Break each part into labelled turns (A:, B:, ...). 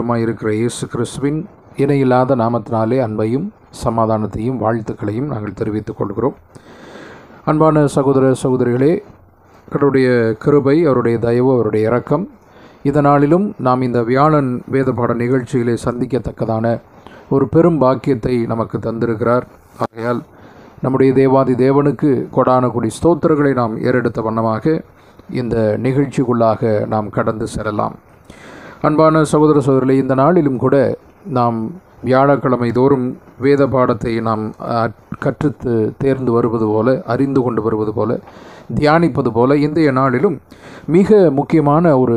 A: ஆண்டவருமாய் இருக்கிற இயேசு கிறிஸ்துவின் இணையில்லாத நாமத்தினாலே அன்பையும் சமாதானத்தையும் வாழ்த்துக்களையும் நாங்கள் தெரிவித்துக் கொள்கிறோம் அன்பான சகோதர சகோதரிகளே கடவுடைய கிருபை அவருடைய தயவு அவருடைய இரக்கம் இந்த நாளிலும் நாம் இந்த வியாழன் வேத பாட நிகழ்ச்சியிலே சந்திக்கத்தக்கதான ஒரு பெரும் பாக்கியத்தை நமக்கு தந்திருக்கிறார் ஆகையால் நம்முடைய தேவாதி தேவனுக்கு கொடான கொடி ஸ்தோத்திரங்களை நாம் ஏறெடுத்த வண்ணமாக இந்த நிகழ்ச்சிக்குள்ளாக நாம் கடந்து செல்லலாம் அன்பான சகோதர சகோதரிகளே இந்த நாளிலும் கூட நாம் வியாழக்கிழமை தோறும் வேத பாடத்தை நாம் அஹ், கற்று தேர்ந்து வருவது போல அறிந்து கொண்டு வருவது போல தியானிப்பது போல இன்றைய நாளிலும் மிக முக்கியமான ஒரு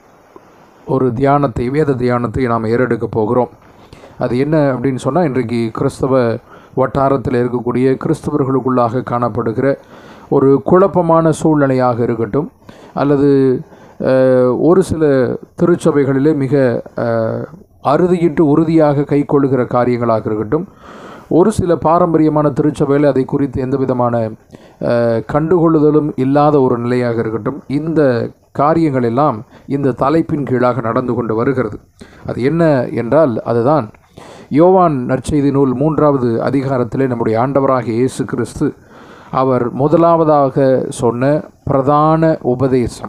A: ஒரு தியானத்தை வேத தியானத்தை நாம் ஏறெடுக்க போகிறோம் அது என்ன அப்படின்னு சொன்னால் இன்றைக்கு கிறிஸ்தவ வட்டாரத்தில் இருக்கக்கூடிய கிறிஸ்தவர்களுக்குள்ளாக காணப்படுகிற ஒரு குழப்பமான சூழ்நிலையாக இருக்கட்டும் அல்லது அஹ், ஒரு சில திருச்சபைகளிலே மிக அஹ், அறுதியிட்டு உறுதியாக கை கொள்ளுகிற காரியங்களாக இருக்கட்டும் ஒரு சில பாரம்பரியமான திருச்சபையில் அதை குறித்து எந்த விதமான அஹ், கண்டுகொள்ளுதலும் இல்லாத ஒரு நிலையாக இருக்கட்டும் இந்த காரியங்கள் எல்லாம் இந்த தலைப்பின் கீழாக நடந்து கொண்டு வருகிறது அது என்ன என்றால் அதுதான் யோவான் நற்செய்தி நூல் மூன்றாவது அதிகாரத்திலே நம்முடைய ஆண்டவராகிய இயேசு கிறிஸ்து அவர் முதலாவதாக சொன்ன பிரதான உபதேசம்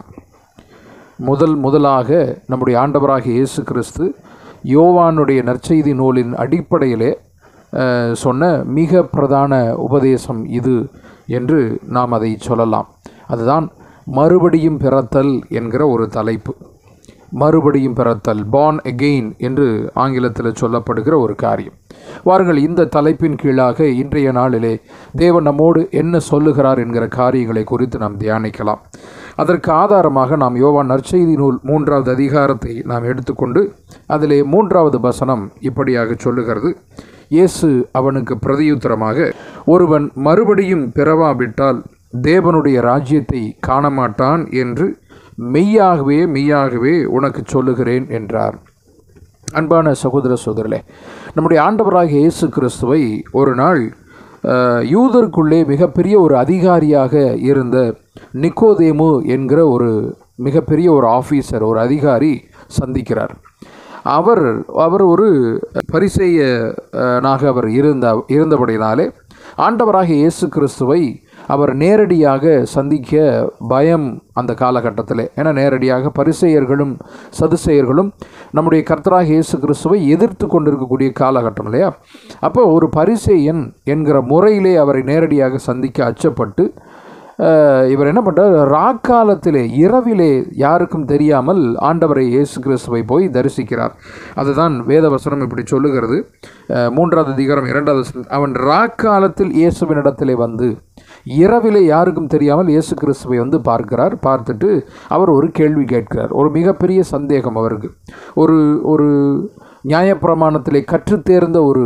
A: முதல் முதலாக நம்முடைய ஆண்டவராகிய இயேசு கிறிஸ்து யோவானுடைய நற்செய்தி நூலின் அடிப்படையிலே அஹ், சொன்ன மிக பிரதான உபதேசம் இது என்று நாம் அதை சொல்லலாம் அதுதான் மறுபடியும் பிறத்தல் என்கிற ஒரு தலைப்பு மறுபடியும் பிறத்தல் பார்ன் அகெயின் என்று ஆங்கிலத்தில் சொல்லப்படுகிற ஒரு காரியம் வாருங்கள் இந்த தலைப்பின் கீழாக இன்றைய நாளிலே தேவன் நம்மோடு என்ன சொல்லுகிறார் என்கிற காரியங்களை குறித்து நாம் தியானிக்கலாம் அதற்கு ஆதாரமாக நாம் யோவான் நற்செய்தி நூல் மூன்றாவது அதிகாரத்தை நாம் எடுத்துக்கொண்டு அதிலே மூன்றாவது வசனம் இப்படியாக சொல்லுகிறது இயேசு அவனுக்கு பிரதியுத்தரமாக ஒருவன் மறுபடியும் பிறவாவிட்டால் தேவனுடைய ராஜ்யத்தை காணமாட்டான் என்று மெய்யாகவே மெய்யாகவே உனக்கு சொல்லுகிறேன் என்றார் அன்பான சகோதர சகோதரர்களே நம்முடைய ஆண்டவராகிய இயேசு கிறிஸ்துவை ஒரு நாள் அஹ், யூதருக்குள்ளே மிகப்பெரிய ஒரு அதிகாரியாக இருந்த நிக்கோதேமு என்கிற ஒரு மிகப்பெரிய ஒரு ஆஃபீஸர் ஒரு அதிகாரி சந்திக்கிறார் அவர் அவர் ஒரு பரிசெய்யனாக அவர் இருந்த இருந்தபடினாலே ஆண்டவராகிய இயேசு கிறிஸ்துவை அவர் நேரடியாக சந்திக்க பயம் அந்த காலகட்டத்தில் ஏன்னா நேரடியாக பரிசெயர்களும் சதுசெயர்களும் நம்முடைய கர்த்தராக இயேசு கிறிஸ்துவை எதிர்த்து கொண்டிருக்கக்கூடிய காலகட்டம் இல்லையா அப்போ ஒரு பரிசேயன் என்கிற முறையிலே அவரை நேரடியாக சந்திக்க அச்சப்பட்டு அஹ், இவர் என்ன பண்ணுறார் ராக்காலத்திலே இரவிலே யாருக்கும் தெரியாமல் ஆண்டவரை இயேசு கிறிஸ்துவை போய் தரிசிக்கிறார் அதுதான் வேதவசனம் இப்படி சொல்லுகிறது அஹ், மூன்றாவது அதிகாரம் இரண்டாவது வசனம். அவன் ராக்காலத்தில் இயேசுவினிடத்திலே வந்து இரவிலே யாருக்கும் தெரியாமல் இயேசு கிறிஸ்துவை வந்து பார்க்கிறார் பார்த்துட்டு அவர் ஒரு கேள்வி கேட்கிறார் ஒரு மிகப்பெரிய சந்தேகம் அவருக்கு ஒரு ஒரு நியாயப்பிரமாணத்திலே கற்றுத் தேர்ந்த ஒரு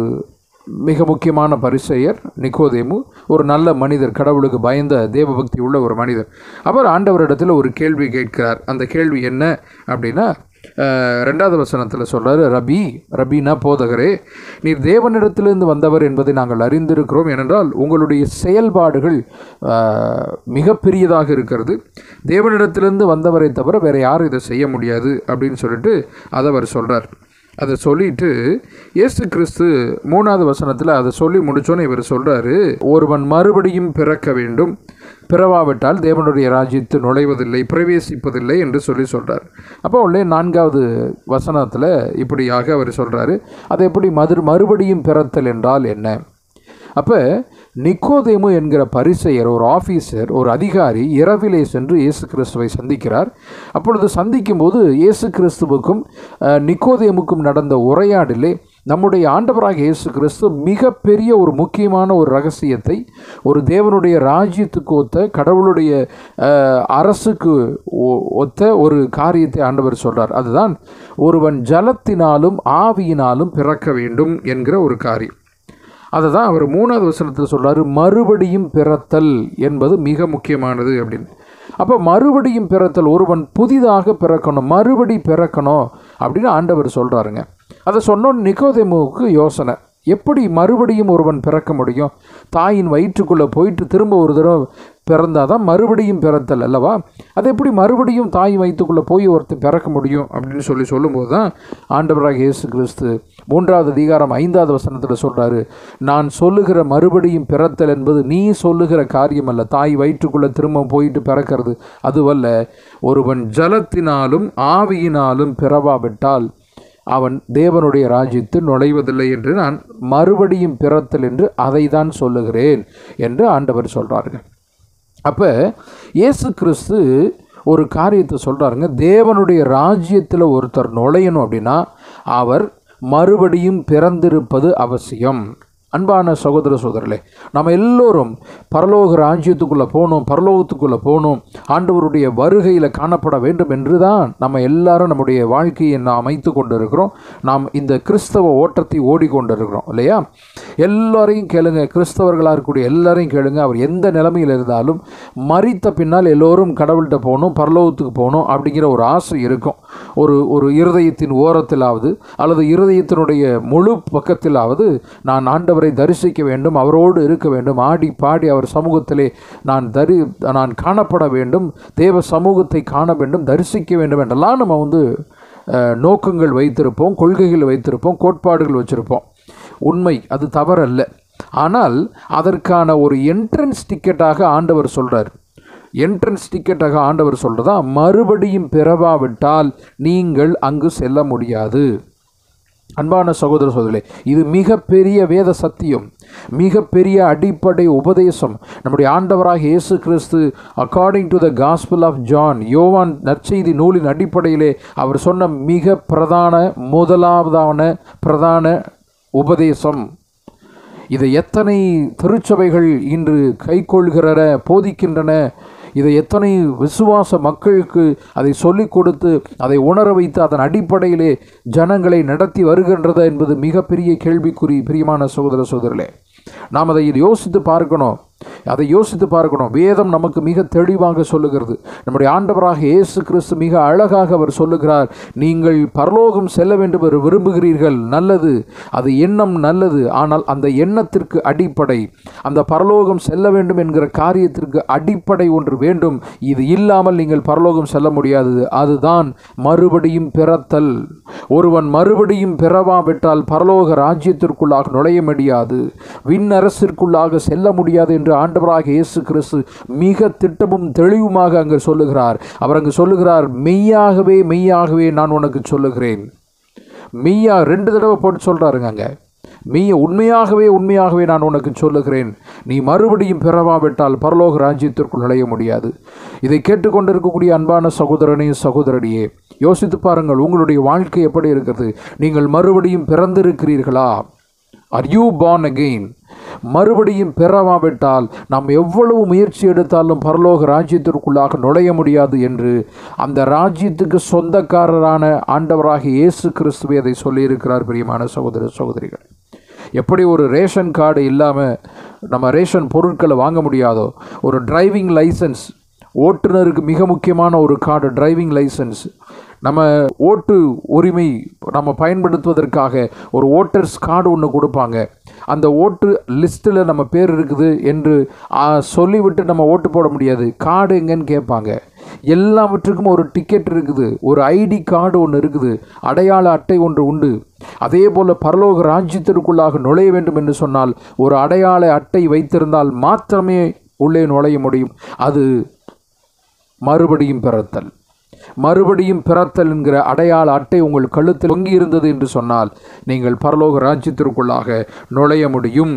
A: மிக முக்கியமான பரிசெயர் நிக்கோதேமு ஒரு நல்ல மனிதர் கடவுளுக்கு பயந்த தேவபக்தி உள்ள ஒரு மனிதர் அவர் ஆண்டவரிடத்தில் ஒரு கேள்வி கேட்கிறார் அந்த கேள்வி என்ன அப்படின்னா அஹ், ரெண்டாவது வசனத்தில் சொல்றாரு ரபி ரபினா போதகரே நீர் தேவனிடத்திலிருந்து வந்தவர் என்பதை நாங்கள் அறிந்திருக்கிறோம் ஏனென்றால் உங்களுடைய செயல்பாடுகள் அஹ், மிகப்பெரியதாக இருக்கிறது தேவனிடத்திலிருந்து வந்தவரை தவிர வேற யாரும் இதை செய்ய முடியாது அப்படின்னு சொல்லிட்டு அதை அவர் சொல்றார் அதை சொல்லிட்டு இயேசு கிறிஸ்து மூணாவது வசனத்தில் அதை சொல்லி முடிச்சோன்னே இவர் சொல்றாரு ஒருவன் மறுபடியும் பிறக்க வேண்டும் பிறவாவிட்டால் தேவனுடைய ராஜ்யத்தில் நுழைவதில்லை பிரவேசிப்பதில்லை என்று சொல்லி சொல்றார் அப்போ உள்ளே நான்காவது வசனத்தில் இப்படியாக அவர் சொல்றாரு அதை எப்படி மது மறுபடியும் பிறத்தல் என்றால் என்ன அப்போ நிக்கோதேமு என்கிற பரிசெயர் ஒரு ஆஃபீஸர் ஒரு அதிகாரி இரவிலே சென்று இயேசு கிறிஸ்துவை சந்திக்கிறார் அப்பொழுது சந்திக்கும்போது இயேசு கிறிஸ்துவுக்கும் அஹ், நிக்கோதேமுக்கும் நடந்த உரையாடலே நம்முடைய ஆண்டவராக இயேசு கிறிஸ்து மிகப்பெரிய ஒரு முக்கியமான ஒரு ரகசியத்தை ஒரு தேவனுடைய ராஜ்யத்துக்கு ஒத்த கடவுளுடைய அஹ், அரசுக்கு ஒ- ஒத்த ஒரு காரியத்தை ஆண்டவர் சொல்றார் அதுதான் ஒருவன் ஜலத்தினாலும் ஆவியினாலும் பிறக்க வேண்டும் என்கிற ஒரு காரியம் அதை தான் அவர் மூணாவது வசனத்தில் சொல்றாரு மறுபடியும் பிறத்தல் என்பது மிக முக்கியமானது அப்படின்னு அப்போ மறுபடியும் பிறத்தல் ஒருவன் புதிதாக பிறக்கணும் மறுபடி பிறக்கணும் அப்படின்னு ஆண்டவர் சொல்கிறாருங்க அதை சொன்னோன்னு நிக்கோதேமுவுக்கு யோசனை எப்படி மறுபடியும் ஒருவன் பிறக்க முடியும் தாயின் வயிற்றுக்குள்ளே போயிட்டு திரும்ப ஒரு தடவை பிறந்தாதான் மறுபடியும் பிறத்தல் அல்லவா அது எப்படி மறுபடியும் தாய் வயிற்றுக்குள்ளே போய் ஒருத்தர் பிறக்க முடியும் அப்படின்னு சொல்லி சொல்லும்போது தான் ஆண்டவராக இயேசு கிறிஸ்து மூன்றாவது அதிகாரம் ஐந்தாவது வசனத்தில் சொல்கிறாரு நான் சொல்லுகிற மறுபடியும் பிறத்தல் என்பது நீ சொல்லுகிற காரியம் அல்ல தாய் வயிற்றுக்குள்ளே திரும்ப போயிட்டு பிறக்கிறது அதுவல்ல ஒருவன் ஜலத்தினாலும் ஆவியினாலும் பிறவாவிட்டால் அவன் தேவனுடைய ராஜ்யத்தில் நுழைவதில்லை என்று நான் மறுபடியும் பிறத்தல் என்று அதை தான் சொல்லுகிறேன் என்று ஆண்டவர் சொல்கிறார்கள் அப்போ இயேசு கிறிஸ்து ஒரு காரியத்தை சொல்கிறாருங்க தேவனுடைய ராஜ்யத்தில் ஒருத்தர் நுழையணும் அப்படின்னா அவர் மறுபடியும் பிறந்திருப்பது அவசியம் அன்பான சகோதர சகோதரர்களே நம்ம எல்லோரும் பரலோக ராஜ்யத்துக்குள்ளே போகணும் பரலோகத்துக்குள்ளே போகணும் ஆண்டவருடைய வருகையில் காணப்பட வேண்டும் என்று தான் நம்ம எல்லாரும் நம்முடைய வாழ்க்கையை நாம் அமைத்து கொண்டு இருக்கிறோம் நாம் இந்த கிறிஸ்தவ ஓட்டத்தை ஓடிக்கொண்டிருக்கிறோம் இல்லையா எல்லாரையும் கேளுங்க கிறிஸ்தவர்களாக இருக்கக்கூடிய எல்லாரையும் கேளுங்க அவர் எந்த நிலைமையில் இருந்தாலும் மறித்த பின்னால் எல்லோரும் கடவுள்கிட்ட போகணும் பரலோகத்துக்கு போகணும் அப்படிங்கிற ஒரு ஆசை இருக்கும் ஒரு ஒரு இருதயத்தின் ஓரத்திலாவது அல்லது இருதயத்தினுடைய முழு பக்கத்திலாவது நான் ஆண்டவரை தரிசிக்க வேண்டும் அவரோடு இருக்க வேண்டும் ஆடி பாடி அவர் சமூகத்திலே நான் தரி நான் காணப்பட வேண்டும் தேவ சமூகத்தை காண வேண்டும் தரிசிக்க வேண்டும் என்றெல்லாம் நம்ம வந்து அஹ், நோக்கங்கள் வைத்திருப்போம் கொள்கைகள் வைத்திருப்போம் கோட்பாடுகள் வச்சுருப்போம் உண்மை அது தவறல்ல ஆனால் அதற்கான ஒரு என்ட்ரன்ஸ் டிக்கெட்டாக ஆண்டவர் சொல்கிறார் என்ட்ரன்ஸ் டிக்கெட்டாக ஆண்டவர் சொல்கிறதா மறுபடியும் பிறவாவிட்டால் நீங்கள் அங்கு செல்ல முடியாது அன்பான சகோதர சகோதரர்களே இது மிகப்பெரிய வேத சத்தியம் மிகப்பெரிய அடிப்படை உபதேசம் நம்முடைய ஆண்டவராக இயேசு கிறிஸ்து according to the gospel of John யோவான் நற்செய்தி நூலின் அடிப்படையிலே அவர் சொன்ன மிக பிரதான முதலாவதான பிரதான உபதேசம் இதை எத்தனை திருச்சபைகள் இன்று கைக்கொள்கிறன போதிக்கின்றன இதை எத்தனை விசுவாச மக்களுக்கு அதை சொல்லிக் கொடுத்து அதை உணர வைத்து அதன் அடிப்படையிலே ஜனங்களை நடத்தி வருகின்றதா என்பது மிகப்பெரிய கேள்விக்குறி பிரியமான சகோதர சகோதரர்களே நாம் அதை யோசித்து பார்க்கணும் அதை யோசித்து பார்க்கணும் வேதம் நமக்கு மிக தெளிவாக சொல்லுகிறது நம்முடைய ஆண்டவராக இயேசு கிறிஸ்து மிக அழகாக அவர் சொல்லுகிறார் நீங்கள் பரலோகம் செல்ல வேண்டும் என்று விரும்புகிறீர்கள் நல்லது அது எண்ணம் நல்லது ஆனால் அந்த எண்ணத்திற்கு அடிப்படை அந்த பரலோகம் செல்ல வேண்டும் என்கிற காரியத்திற்கு அடிப்படை ஒன்று வேண்டும் இது இல்லாமல் நீங்கள் பரலோகம் செல்ல முடியாது அதுதான் மறுபடியும் பிறத்தல் ஒருவன் மறுபடியும் பிறவாவிட்டால் பரலோக ராஜ்யத்திற்குள்ளாக நுழைய முடியாது விண்ணரசிற்குள்ளாக செல்ல முடியாது என்று ஆண்டவராக இயேசு கிறிஸ்து மிக திட்டமும் தெளிவுமாக அங்கு சொல்லுகிறார் அவர் அங்கு சொல்லுகிறார் மெய்யாகவே மெய்யாகவே நான் உனக்கு சொல்லுகிறேன் மெய்யா ரெண்டு தடவை போட்டு சொல்கிறாருங்க அங்கே மெய்ய உண்மையாகவே உண்மையாகவே நான் உனக்கு சொல்லுகிறேன் நீ மறுபடியும் பிறவாவிட்டால் பரலோக ராஜ்யத்திற்குள் நுழைய முடியாது இதை கேட்டுக்கொண்டிருக்கக்கூடிய அன்பான சகோதரனே சகோதரடியே யோசித்து பாருங்கள் உங்களுடைய வாழ்க்கை எப்படி இருக்கிறது நீங்கள் மறுபடியும் பிறந்திருக்கிறீர்களா ஆர் யூ born again மறுபடியும் பெறவாவிட்டால் நாம் எவ்வளவு முயற்சி எடுத்தாலும் பரலோக ராஜ்யத்திற்குள்ளாக நுழைய முடியாது என்று அந்த ராஜ்யத்துக்கு சொந்தக்காரரான ஆண்டவராக இயேசு கிறிஸ்துவே அதை சொல்லியிருக்கிறார் பிரியமான சகோதர சகோதரிகள் எப்படி ஒரு ரேஷன் கார்டு இல்லாமல் நம்ம ரேஷன் பொருட்களை வாங்க முடியாதோ ஒரு டிரைவிங் லைசன்ஸ் ஓட்டுநருக்கு மிக முக்கியமான ஒரு கார்டு டிரைவிங் லைசன்ஸ் நம்ம ஓட்டு உரிமை நம்ம பயன்படுத்துவதற்காக ஒரு ஓட்டர்ஸ் கார்டு ஒன்று கொடுப்பாங்க அந்த ஓட்டு லிஸ்ட்டில் நம்ம பேர் இருக்குது என்று ஆ, சொல்லிவிட்டு நம்ம ஓட்டு போட முடியாது கார்டு எங்கன்னு கேட்பாங்க எல்லாவற்றுக்கும் ஒரு டிக்கெட் இருக்குது ஒரு ஐடி கார்டு ஒன்று இருக்குது அடையாள அட்டை ஒன்று உண்டு அதே போல் பரலோக ராஜ்யத்திற்குள்ளாக நுழைய வேண்டும் என்று சொன்னால் ஒரு அடையாள அட்டை வைத்திருந்தால் மாத்திரமே உள்ளே நுழைய முடியும் அது மறுபடியும் பிறத்தல் மறுபடியும் பிறத்தல் என்கிற அடையாள அட்டை உங்கள் கழுத்தில் தொங்கி இருந்தது என்று சொன்னால் நீங்கள் பரலோக ராஜ்யத்திற்குள்ளாக நுழைய முடியும்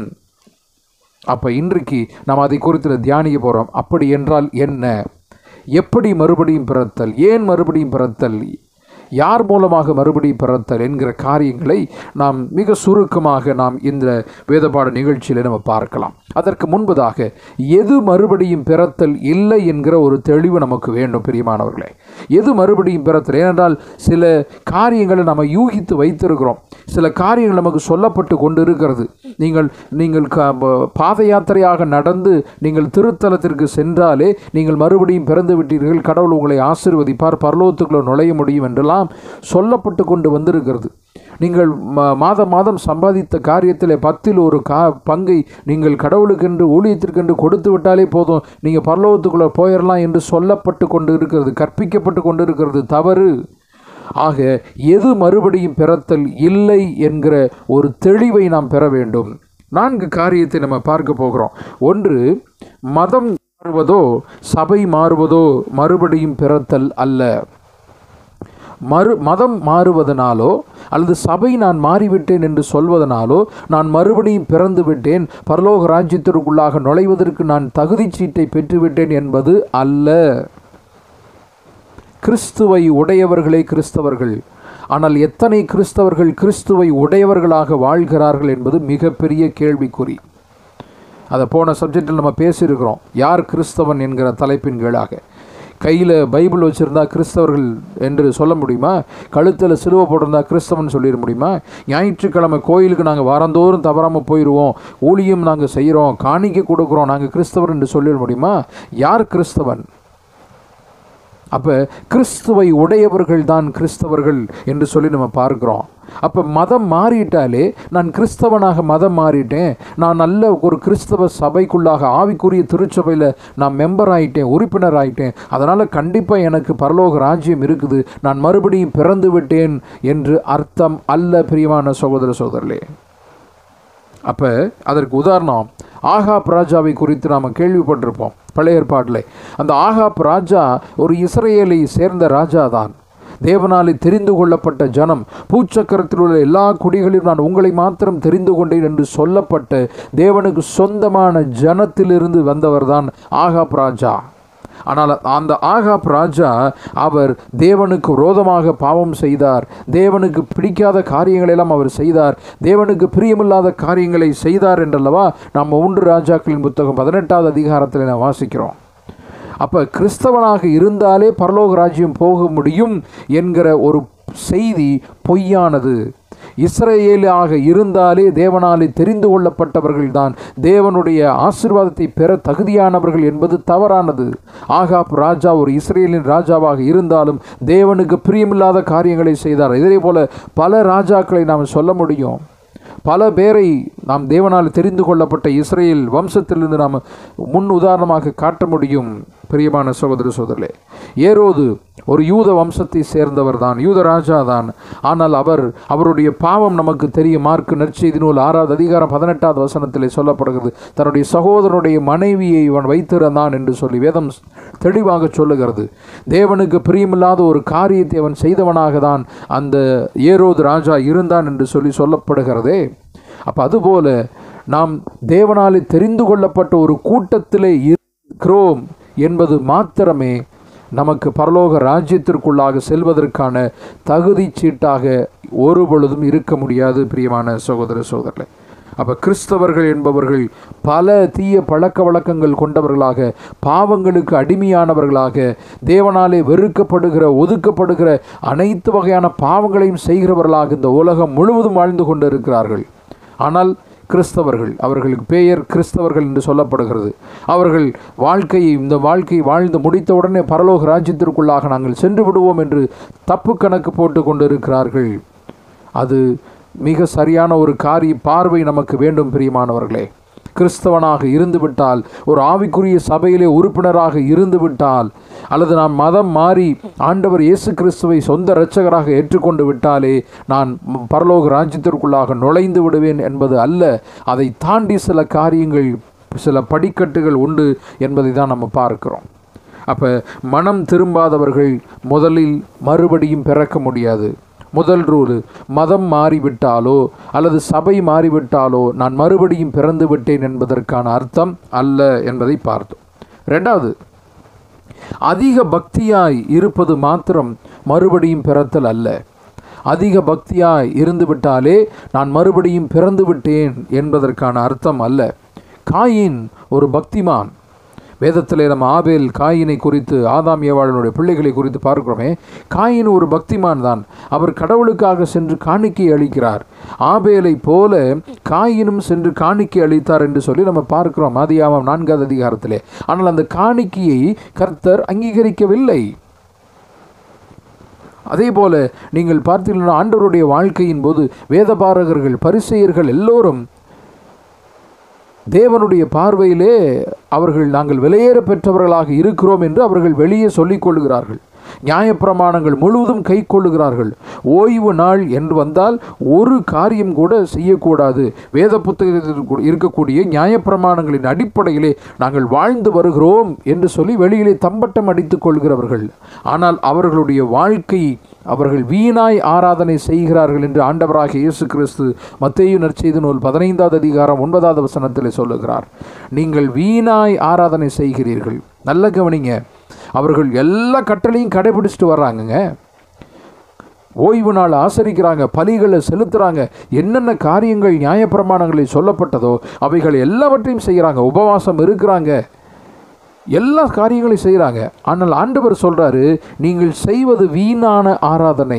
A: அப்போ இன்றைக்கு நாம் அதை குறித்து தியானிக்க போகிறோம் அப்படி என்றால் என்ன எப்படி மறுபடியும் பிறத்தல் ஏன் மறுபடியும் பிறத்தல் யார் மூலமாக மறுபடியும் பிறத்தல் என்கிற காரியங்களை நாம் மிக சுருக்கமாக நாம் இந்த வேதபாட நிகழ்ச்சியில் நம்ம பார்க்கலாம் அதற்கு முன்பதாக எது மறுபடியும் பிறத்தல் இல்லை என்கிற ஒரு தெளிவு நமக்கு வேண்டும் பிரியமானவர்களே எது மறுபடியும் பிறத்தல் ஏனென்றால் சில காரியங்களை நம்ம யூகித்து வைத்திருக்கிறோம் சில காரியங்கள் நமக்கு சொல்லப்பட்டு கொண்டு இருக்கிறது நீங்கள் நீங்கள் க- ப- பாத யாத்திரையாக நடந்து நீங்கள் திருத்தலத்திற்கு சென்றாலே நீங்கள் மறுபடியும் பிறந்து விட்டீர்கள் கடவுள் உங்களை ஆசீர்வதிப்பார் பரலோகத்துக்குள்ள நுழைய முடியும் என்றெல்லாம் என்றெல்லாம் சொல்லப்பட்டு கொண்டு வந்திருக்கிறது நீங்கள் ம- மாதம் மாதம் சம்பாதித்த காரியத்தில் பத்தில் ஒரு கா பங்கை நீங்கள் கடவுளுக்கென்று ஊழியத்திற்கென்று கொடுத்து விட்டாலே போதும் நீங்கள் பரலோகத்துக்குள்ளே போயிடலாம் என்று சொல்லப்பட்டு கொண்டு இருக்கிறது கற்பிக்கப்பட்டு கொண்டு இருக்கிறது தவறு ஆக எது மறுபடியும் பிறத்தல் இல்லை என்கிற ஒரு தெளிவை நாம் பெற வேண்டும் நான்கு காரியத்தை நம்ம பார்க்க போகிறோம் ஒன்று மதம் மாறுவதோ சபை மாறுவதோ மறுபடியும் பிறத்தல் அல்ல மறு மதம் மாறுவதனாலோ அல்லது சபை நான் மாறிவிட்டேன் என்று சொல்வதனாலோ நான் மறுபடியும் பிறந்து விட்டேன் பரலோக ராஜ்யத்திற்குள்ளாக நுழைவதற்கு நான் தகுதி சீட்டை பெற்றுவிட்டேன் என்பது அல்ல கிறிஸ்துவை உடையவர்களே கிறிஸ்தவர்கள் ஆனால் எத்தனை கிறிஸ்தவர்கள் கிறிஸ்துவை உடையவர்களாக வாழ்கிறார்கள் என்பது மிகப்பெரிய கேள்விக்குறி அதை போன சப்ஜெக்டில் நம்ம பேசியிருக்கிறோம் யார் கிறிஸ்தவன் என்கிற தலைப்பின் கீழாக கையில் பைபிள் வச்சுருந்தா கிறிஸ்தவர்கள் என்று சொல்ல முடியுமா கழுத்தில் சிலுவை போட்டிருந்தா கிறிஸ்தவன் சொல்லிட முடியுமா ஞாயிற்றுக்கிழமை கோயிலுக்கு நாங்கள் வாரந்தோறும் தவறாமல் போயிடுவோம் ஊழியம் நாங்கள் செய்கிறோம் காணிக்கை கொடுக்குறோம் நாங்கள் கிறிஸ்தவர் என்று சொல்லிட முடியுமா யார் கிறிஸ்தவன் அப்போ கிறிஸ்துவை உடையவர்கள் தான் கிறிஸ்தவர்கள் என்று சொல்லி நம்ம பார்க்குறோம் அப்போ மதம் மாறிட்டாலே நான் கிறிஸ்தவனாக மதம் மாறிட்டேன் நான் நல்ல ஒரு கிறிஸ்தவ சபைக்குள்ளாக ஆவிக்குரிய திருச்சபையில் நான் மெம்பர் ஆயிட்டேன் உறுப்பினர் ஆயிட்டேன் அதனால் கண்டிப்பாக எனக்கு பரலோக ராஜ்யம் இருக்குது நான் மறுபடியும் பிறந்து விட்டேன் என்று அர்த்தம் அல்ல பிரியமான சகோதர சகோதரர்களே அப்போ அதற்கு உதாரணம் ஆகாப் ராஜாவை குறித்து நாம் கேள்விப்பட்டிருப்போம் பழைய ஏற்பாட்டில் அந்த ஆகாப் ராஜா ஒரு இஸ்ரேலை சேர்ந்த ராஜா தான் தேவனாலே தெரிந்து கொள்ளப்பட்ட ஜனம் பூச்சக்கரத்தில் உள்ள எல்லா குடிகளிலும் நான் உங்களை மாத்திரம் தெரிந்து கொண்டேன் என்று சொல்லப்பட்ட தேவனுக்கு சொந்தமான ஜனத்திலிருந்து வந்தவர்தான் ஆகாப் ராஜா ஆனால் அந்த ஆகாப் ராஜா அவர் தேவனுக்கு விரோதமாக பாவம் செய்தார் தேவனுக்கு பிடிக்காத காரியங்களெல்லாம் அவர் செய்தார் தேவனுக்கு பிரியமில்லாத காரியங்களை செய்தார் என்றல்லவா நாம் ஒன்று ராஜாக்களின் புத்தகம் பதினெட்டாவது அதிகாரத்தில் நாம் வாசிக்கிறோம் அப்போ கிறிஸ்தவனாக இருந்தாலே பரலோக ராஜ்யம் போக முடியும் என்கிற ஒரு செய்தி பொய்யானது இஸ்ரேலாக இருந்தாலே தேவனாலே தெரிந்து கொள்ளப்பட்டவர்கள்தான் தேவனுடைய ஆசீர்வாதத்தை பெற தகுதியானவர்கள் என்பது தவறானது ஆகாப் ராஜா ஒரு இஸ்ரேலின் ராஜாவாக இருந்தாலும் தேவனுக்கு பிரியமில்லாத காரியங்களை செய்தார் இதே போல பல ராஜாக்களை நாம் சொல்ல முடியும் பல பேரை நாம் தேவனால் தெரிந்து கொள்ளப்பட்ட இஸ்ரேல் வம்சத்திலிருந்து நாம் முன் உதாரணமாக காட்ட முடியும் பிரியமான சகோதர சோதரே ஏரோது ஒரு யூத வம்சத்தை சேர்ந்தவர் தான் யூத ராஜா தான் ஆனால் அவர் அவருடைய பாவம் நமக்கு தெரியும் மார்க்கு நற்செய்தி நூல் ஆறாவது அதிகாரம் பதினெட்டாவது வசனத்திலே சொல்லப்படுகிறது தன்னுடைய சகோதரனுடைய மனைவியை இவன் வைத்திருந்தான் என்று சொல்லி வேதம் தெளிவாக சொல்லுகிறது தேவனுக்கு பிரியமில்லாத ஒரு காரியத்தை அவன் செய்தவனாக தான் அந்த ஏரோது ராஜா இருந்தான் என்று சொல்லி சொல்லப்படுகிறதே அப்போ அதுபோல நாம் தேவனாலே தெரிந்து கொள்ளப்பட்ட ஒரு கூட்டத்திலே இருக்கிறோம் என்பது மாத்திரமே நமக்கு பரலோக ராஜ்யத்திற்குள்ளாக செல்வதற்கான தகுதி சீட்டாக ஒரு பொழுதும் இருக்க முடியாது பிரியமான சகோதர சகோதரர்களே அப்போ கிறிஸ்தவர்கள் என்பவர்கள் பல தீய பழக்க வழக்கங்கள் கொண்டவர்களாக பாவங்களுக்கு அடிமையானவர்களாக தேவனாலே வெறுக்கப்படுகிற ஒதுக்கப்படுகிற அனைத்து வகையான பாவங்களையும் செய்கிறவர்களாக இந்த உலகம் முழுவதும் வாழ்ந்து கொண்டிருக்கிறார்கள் ஆனால் கிறிஸ்தவர்கள் அவர்களுக்கு பெயர் கிறிஸ்தவர்கள் என்று சொல்லப்படுகிறது அவர்கள் வாழ்க்கையை இந்த வாழ்க்கையை வாழ்ந்து முடித்த உடனே பரலோக ராஜ்யத்திற்குள்ளாக நாங்கள் சென்று விடுவோம் என்று தப்பு கணக்கு போட்டு கொண்டிருக்கிறார்கள் அது மிக சரியான ஒரு காரிய பார்வை நமக்கு வேண்டும் பிரியமானவர்களே கிறிஸ்தவனாக இருந்துவிட்டால் ஒரு ஆவிக்குரிய சபையிலே உறுப்பினராக இருந்துவிட்டால் அல்லது நான் மதம் மாறி ஆண்டவர் இயேசு கிறிஸ்துவை சொந்த இரட்சகராக ஏற்றுக்கொண்டு விட்டாலே நான் பரலோக ராஜ்யத்திற்குள்ளாக நுழைந்து விடுவேன் என்பது அல்ல அதை தாண்டி சில காரியங்கள் சில படிக்கட்டுகள் உண்டு என்பதை தான் நம்ம பார்க்கிறோம் அப்போ மனம் திரும்பாதவர்கள் முதலில் மறுபடியும் பிறக்க முடியாது முதல் ரூலு மதம் மாறிவிட்டாலோ அல்லது சபை மாறிவிட்டாலோ நான் மறுபடியும் பிறந்து விட்டேன் என்பதற்கான அர்த்தம் அல்ல என்பதை பார்த்தோம் ரெண்டாவது அதிக பக்தியாய் இருப்பது மாத்திரம் மறுபடியும் பிறத்தல் அல்ல அதிக பக்தியாய் இருந்து விட்டாலே நான் மறுபடியும் பிறந்து விட்டேன் என்பதற்கான அர்த்தம் அல்ல காயின் ஒரு பக்திமான் வேதத்திலே நம்ம ஆபேல் காயினை குறித்து ஆதாம் ஏவாளனுடைய பிள்ளைகளை குறித்து பார்க்கிறோமே காயின் ஒரு பக்திமான் தான் அவர் கடவுளுக்காக சென்று காணிக்கை அளிக்கிறார் ஆபேலை போல காயினும் சென்று காணிக்கை அளித்தார் என்று சொல்லி நம்ம பார்க்கிறோம் ஆதியாமம் நான்காவது அதிகாரத்திலே ஆனால் அந்த காணிக்கையை கர்த்தர் அங்கீகரிக்கவில்லை அதே போல நீங்கள் பார்த்தீங்கன்னா ஆண்டவருடைய வாழ்க்கையின் போது வேதபாரகர்கள் பரிசெயர்கள் எல்லோரும் தேவனுடைய பார்வையிலே அவர்கள் நாங்கள் வெளியேற பெற்றவர்களாக இருக்கிறோம் என்று அவர்கள் வெளியே சொல்லிக் கொள்கிறார்கள் நியாயப்பிரமாணங்கள் முழுவதும் கை கொள்ளுகிறார்கள் ஓய்வு நாள் என்று வந்தால் ஒரு காரியம் கூட செய்யக்கூடாது வேத புத்தகத்தில் இருக்கக்கூடிய நியாயப்பிரமாணங்களின் அடிப்படையிலே நாங்கள் வாழ்ந்து வருகிறோம் என்று சொல்லி வெளியிலே தம்பட்டம் அடித்துக் கொள்கிறவர்கள் ஆனால் அவர்களுடைய வாழ்க்கை அவர்கள் வீணாய் ஆராதனை செய்கிறார்கள் என்று ஆண்டவராக இயேசு கிறிஸ்து மத்தேயு நற்செய்தி நூல் பதினைந்தாவது அதிகாரம் ஒன்பதாவது வசனத்தில் சொல்லுகிறார் நீங்கள் வீணாய் ஆராதனை செய்கிறீர்கள் நல்ல கவனிங்க அவர்கள் எல்லா கட்டளையும் கடைபிடிச்சிட்டு வர்றாங்கங்க ஓய்வு நாள் ஆசரிக்கிறாங்க பலிகளை செலுத்துகிறாங்க என்னென்ன காரியங்கள் நியாயப்பிரமாணங்களில் சொல்லப்பட்டதோ அவைகள் எல்லாவற்றையும் செய்கிறாங்க உபவாசம் இருக்கிறாங்க எல்லா காரியங்களையும் செய்கிறாங்க ஆனால் ஆண்டவர் சொல்கிறாரு நீங்கள் செய்வது வீணான ஆராதனை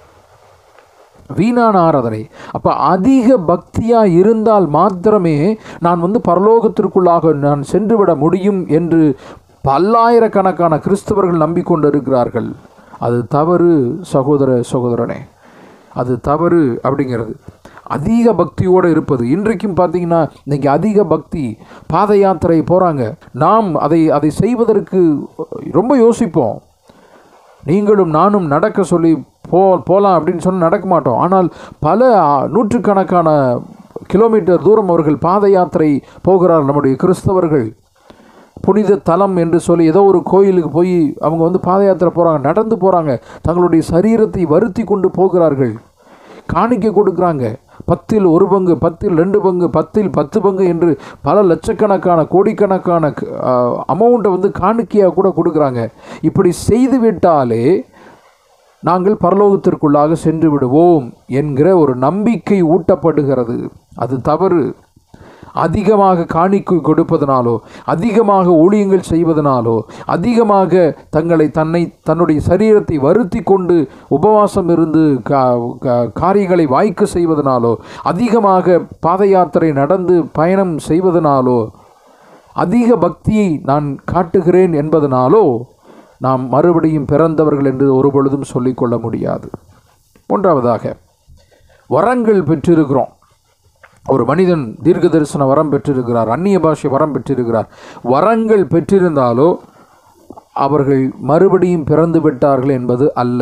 A: வீணான ஆராதனை அப்போ அதிக பக்தியாக இருந்தால் மாத்திரமே நான் வந்து பரலோகத்திற்குள்ளாக நான் சென்றுவிட முடியும் என்று பல்லாயிரக்கணக்கான கிறிஸ்தவர்கள் நம்பிக்கொண்டு இருக்கிறார்கள் அது தவறு சகோதர சகோதரனே அது தவறு அப்படிங்கிறது அதிக பக்தியோடு இருப்பது இன்றைக்கும் பார்த்தீங்கன்னா இன்னைக்கு அதிக பக்தி பாத யாத்திரை போகிறாங்க நாம் அதை அதை செய்வதற்கு ரொம்ப யோசிப்போம் நீங்களும் நானும் நடக்க சொல்லி போ போகலாம் அப்படின்னு சொன்னால் நடக்க மாட்டோம் ஆனால் பல ஆ, நூற்றுக்கணக்கான கிலோமீட்டர் தூரம் அவர்கள் பாத யாத்திரை போகிறார் நம்முடைய கிறிஸ்தவர்கள் புனித தலம் என்று சொல்லி ஏதோ ஒரு கோயிலுக்கு போய் அவங்க வந்து பாத யாத்திரை போகிறாங்க நடந்து போகிறாங்க தங்களுடைய சரீரத்தை வருத்தி கொண்டு போகிறார்கள் காணிக்கை கொடுக்குறாங்க பத்தில் ஒரு பங்கு பத்தில் ரெண்டு பங்கு பத்தில் பத்து பங்கு என்று பல லட்சக்கணக்கான கோடிக்கணக்கான அமௌண்ட்டை வந்து காணிக்கையாக கூட கொடுக்குறாங்க இப்படி செய்து விட்டாலே நாங்கள் பரலோகத்திற்குள்ளாக சென்று விடுவோம் என்கிற ஒரு நம்பிக்கை ஊட்டப்படுகிறது அது தவறு அதிகமாக காணிக்கை கொடுப்பதனாலோ அதிகமாக ஊழியங்கள் செய்வதனாலோ அதிகமாக தங்களை தன்னை தன்னுடைய சரீரத்தை வருத்தி கொண்டு உபவாசம் இருந்து கா- கா- காரியங்களை வாய்க்க செய்வதனாலோ அதிகமாக பாத யாத்திரை நடந்து பயணம் செய்வதனாலோ அதிக பக்தியை நான் காட்டுகிறேன் என்பதனாலோ நாம் மறுபடியும் பிறந்தவர்கள் என்று ஒருபொழுதும் சொல்லிக்கொள்ள முடியாது மூன்றாவதாக வரங்கள் பெற்றிருக்கிறோம் ஒரு மனிதன் தீர்க்க தரிசன வரம் பெற்றிருக்கிறார் அந்நிய பாஷை வரம் பெற்றிருக்கிறார் வரங்கள் பெற்றிருந்தாலோ அவர்கள் மறுபடியும் பிறந்து விட்டார்கள் என்பது அல்ல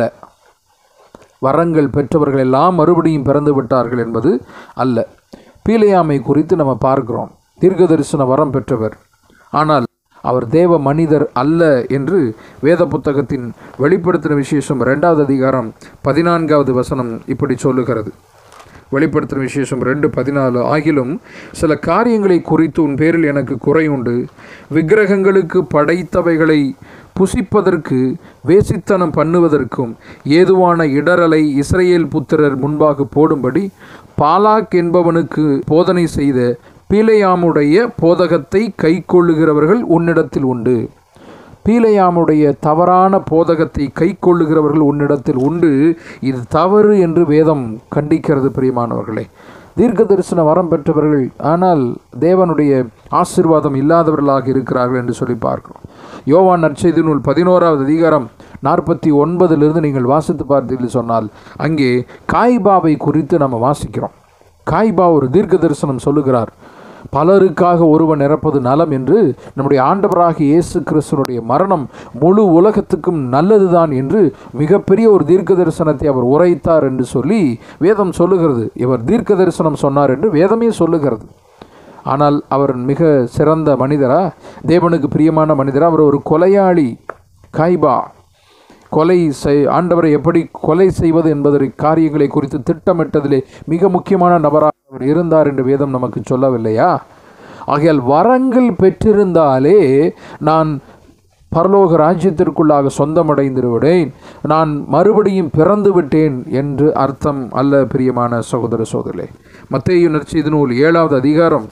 A: வரங்கள் பெற்றவர்கள் எல்லாம் மறுபடியும் பிறந்து விட்டார்கள் என்பது அல்ல பீலையாமை குறித்து நம்ம பார்க்கிறோம் தீர்க்க தரிசன வரம் பெற்றவர் ஆனால் அவர் தேவ மனிதர் அல்ல என்று வேத புத்தகத்தின் வெளிப்படுத்தின விசேஷம் ரெண்டாவது அதிகாரம் பதினான்காவது வசனம் இப்படி சொல்லுகிறது வெளிப்படுத்தின விசேஷம் ரெண்டு பதினாலு ஆகிலும் சில காரியங்களை குறித்து உன் பேரில் எனக்கு குறை உண்டு விக்கிரகங்களுக்கு படைத்தவைகளை புசிப்பதற்கு வேசித்தனம் பண்ணுவதற்கும் ஏதுவான இடரலை இஸ்ரேல் புத்திரர் முன்பாக போடும்படி பாலாக் என்பவனுக்கு போதனை செய்த பீலையாமுடைய போதகத்தை கைக்கொள்ளுகிறவர்கள் உன்னிடத்தில் உண்டு பீலையாமுடைய தவறான போதகத்தை கை கொள்ளுகிறவர்கள் உன்னிடத்தில் உண்டு இது தவறு என்று வேதம் கண்டிக்கிறது பிரியமானவர்களே தீர்க்க தரிசன வரம் பெற்றவர்கள் ஆனால் தேவனுடைய ஆசீர்வாதம் இல்லாதவர்களாக இருக்கிறார்கள் என்று சொல்லி பார்க்கிறோம் யோவான் நற்செய்தி நூல் பதினோராவது அதிகாரம் நாற்பத்தி ஒன்பதிலிருந்து நீங்கள் வாசித்து பார்த்தீர்கள் சொன்னால் அங்கே காய்பாவை குறித்து நம்ம வாசிக்கிறோம் காய்பா ஒரு தீர்க்க தரிசனம் சொல்லுகிறார் பலருக்காக ஒருவன் இறப்பது நலம் என்று நம்முடைய ஆண்டவராக இயேசு கிறிஸ்துனுடைய மரணம் முழு உலகத்துக்கும் நல்லதுதான் என்று மிகப்பெரிய ஒரு தீர்க்க தரிசனத்தை அவர் உரைத்தார் என்று சொல்லி வேதம் சொல்லுகிறது இவர் தீர்க்க தரிசனம் சொன்னார் என்று வேதமே சொல்லுகிறது ஆனால் அவர் மிக சிறந்த மனிதரா தேவனுக்கு பிரியமான மனிதரா அவர் ஒரு கொலையாளி காய்பா கொலை செய் ஆண்டவரை எப்படி கொலை செய்வது என்பதை காரியங்களை குறித்து திட்டமிட்டதிலே மிக முக்கியமான நபராக அவர் இருந்தார் என்று வேதம் நமக்கு சொல்லவில்லையா ஆகையால் வரங்கள் பெற்றிருந்தாலே நான் பரலோக ராஜ்யத்திற்குள்ளாக சொந்தமடைந்து விடேன் நான் மறுபடியும் பிறந்து விட்டேன் என்று அர்த்தம் அல்ல பிரியமான சகோதர சோதரே மத்தேயு நற்செய்தி நூல் ஏழாவது அதிகாரம்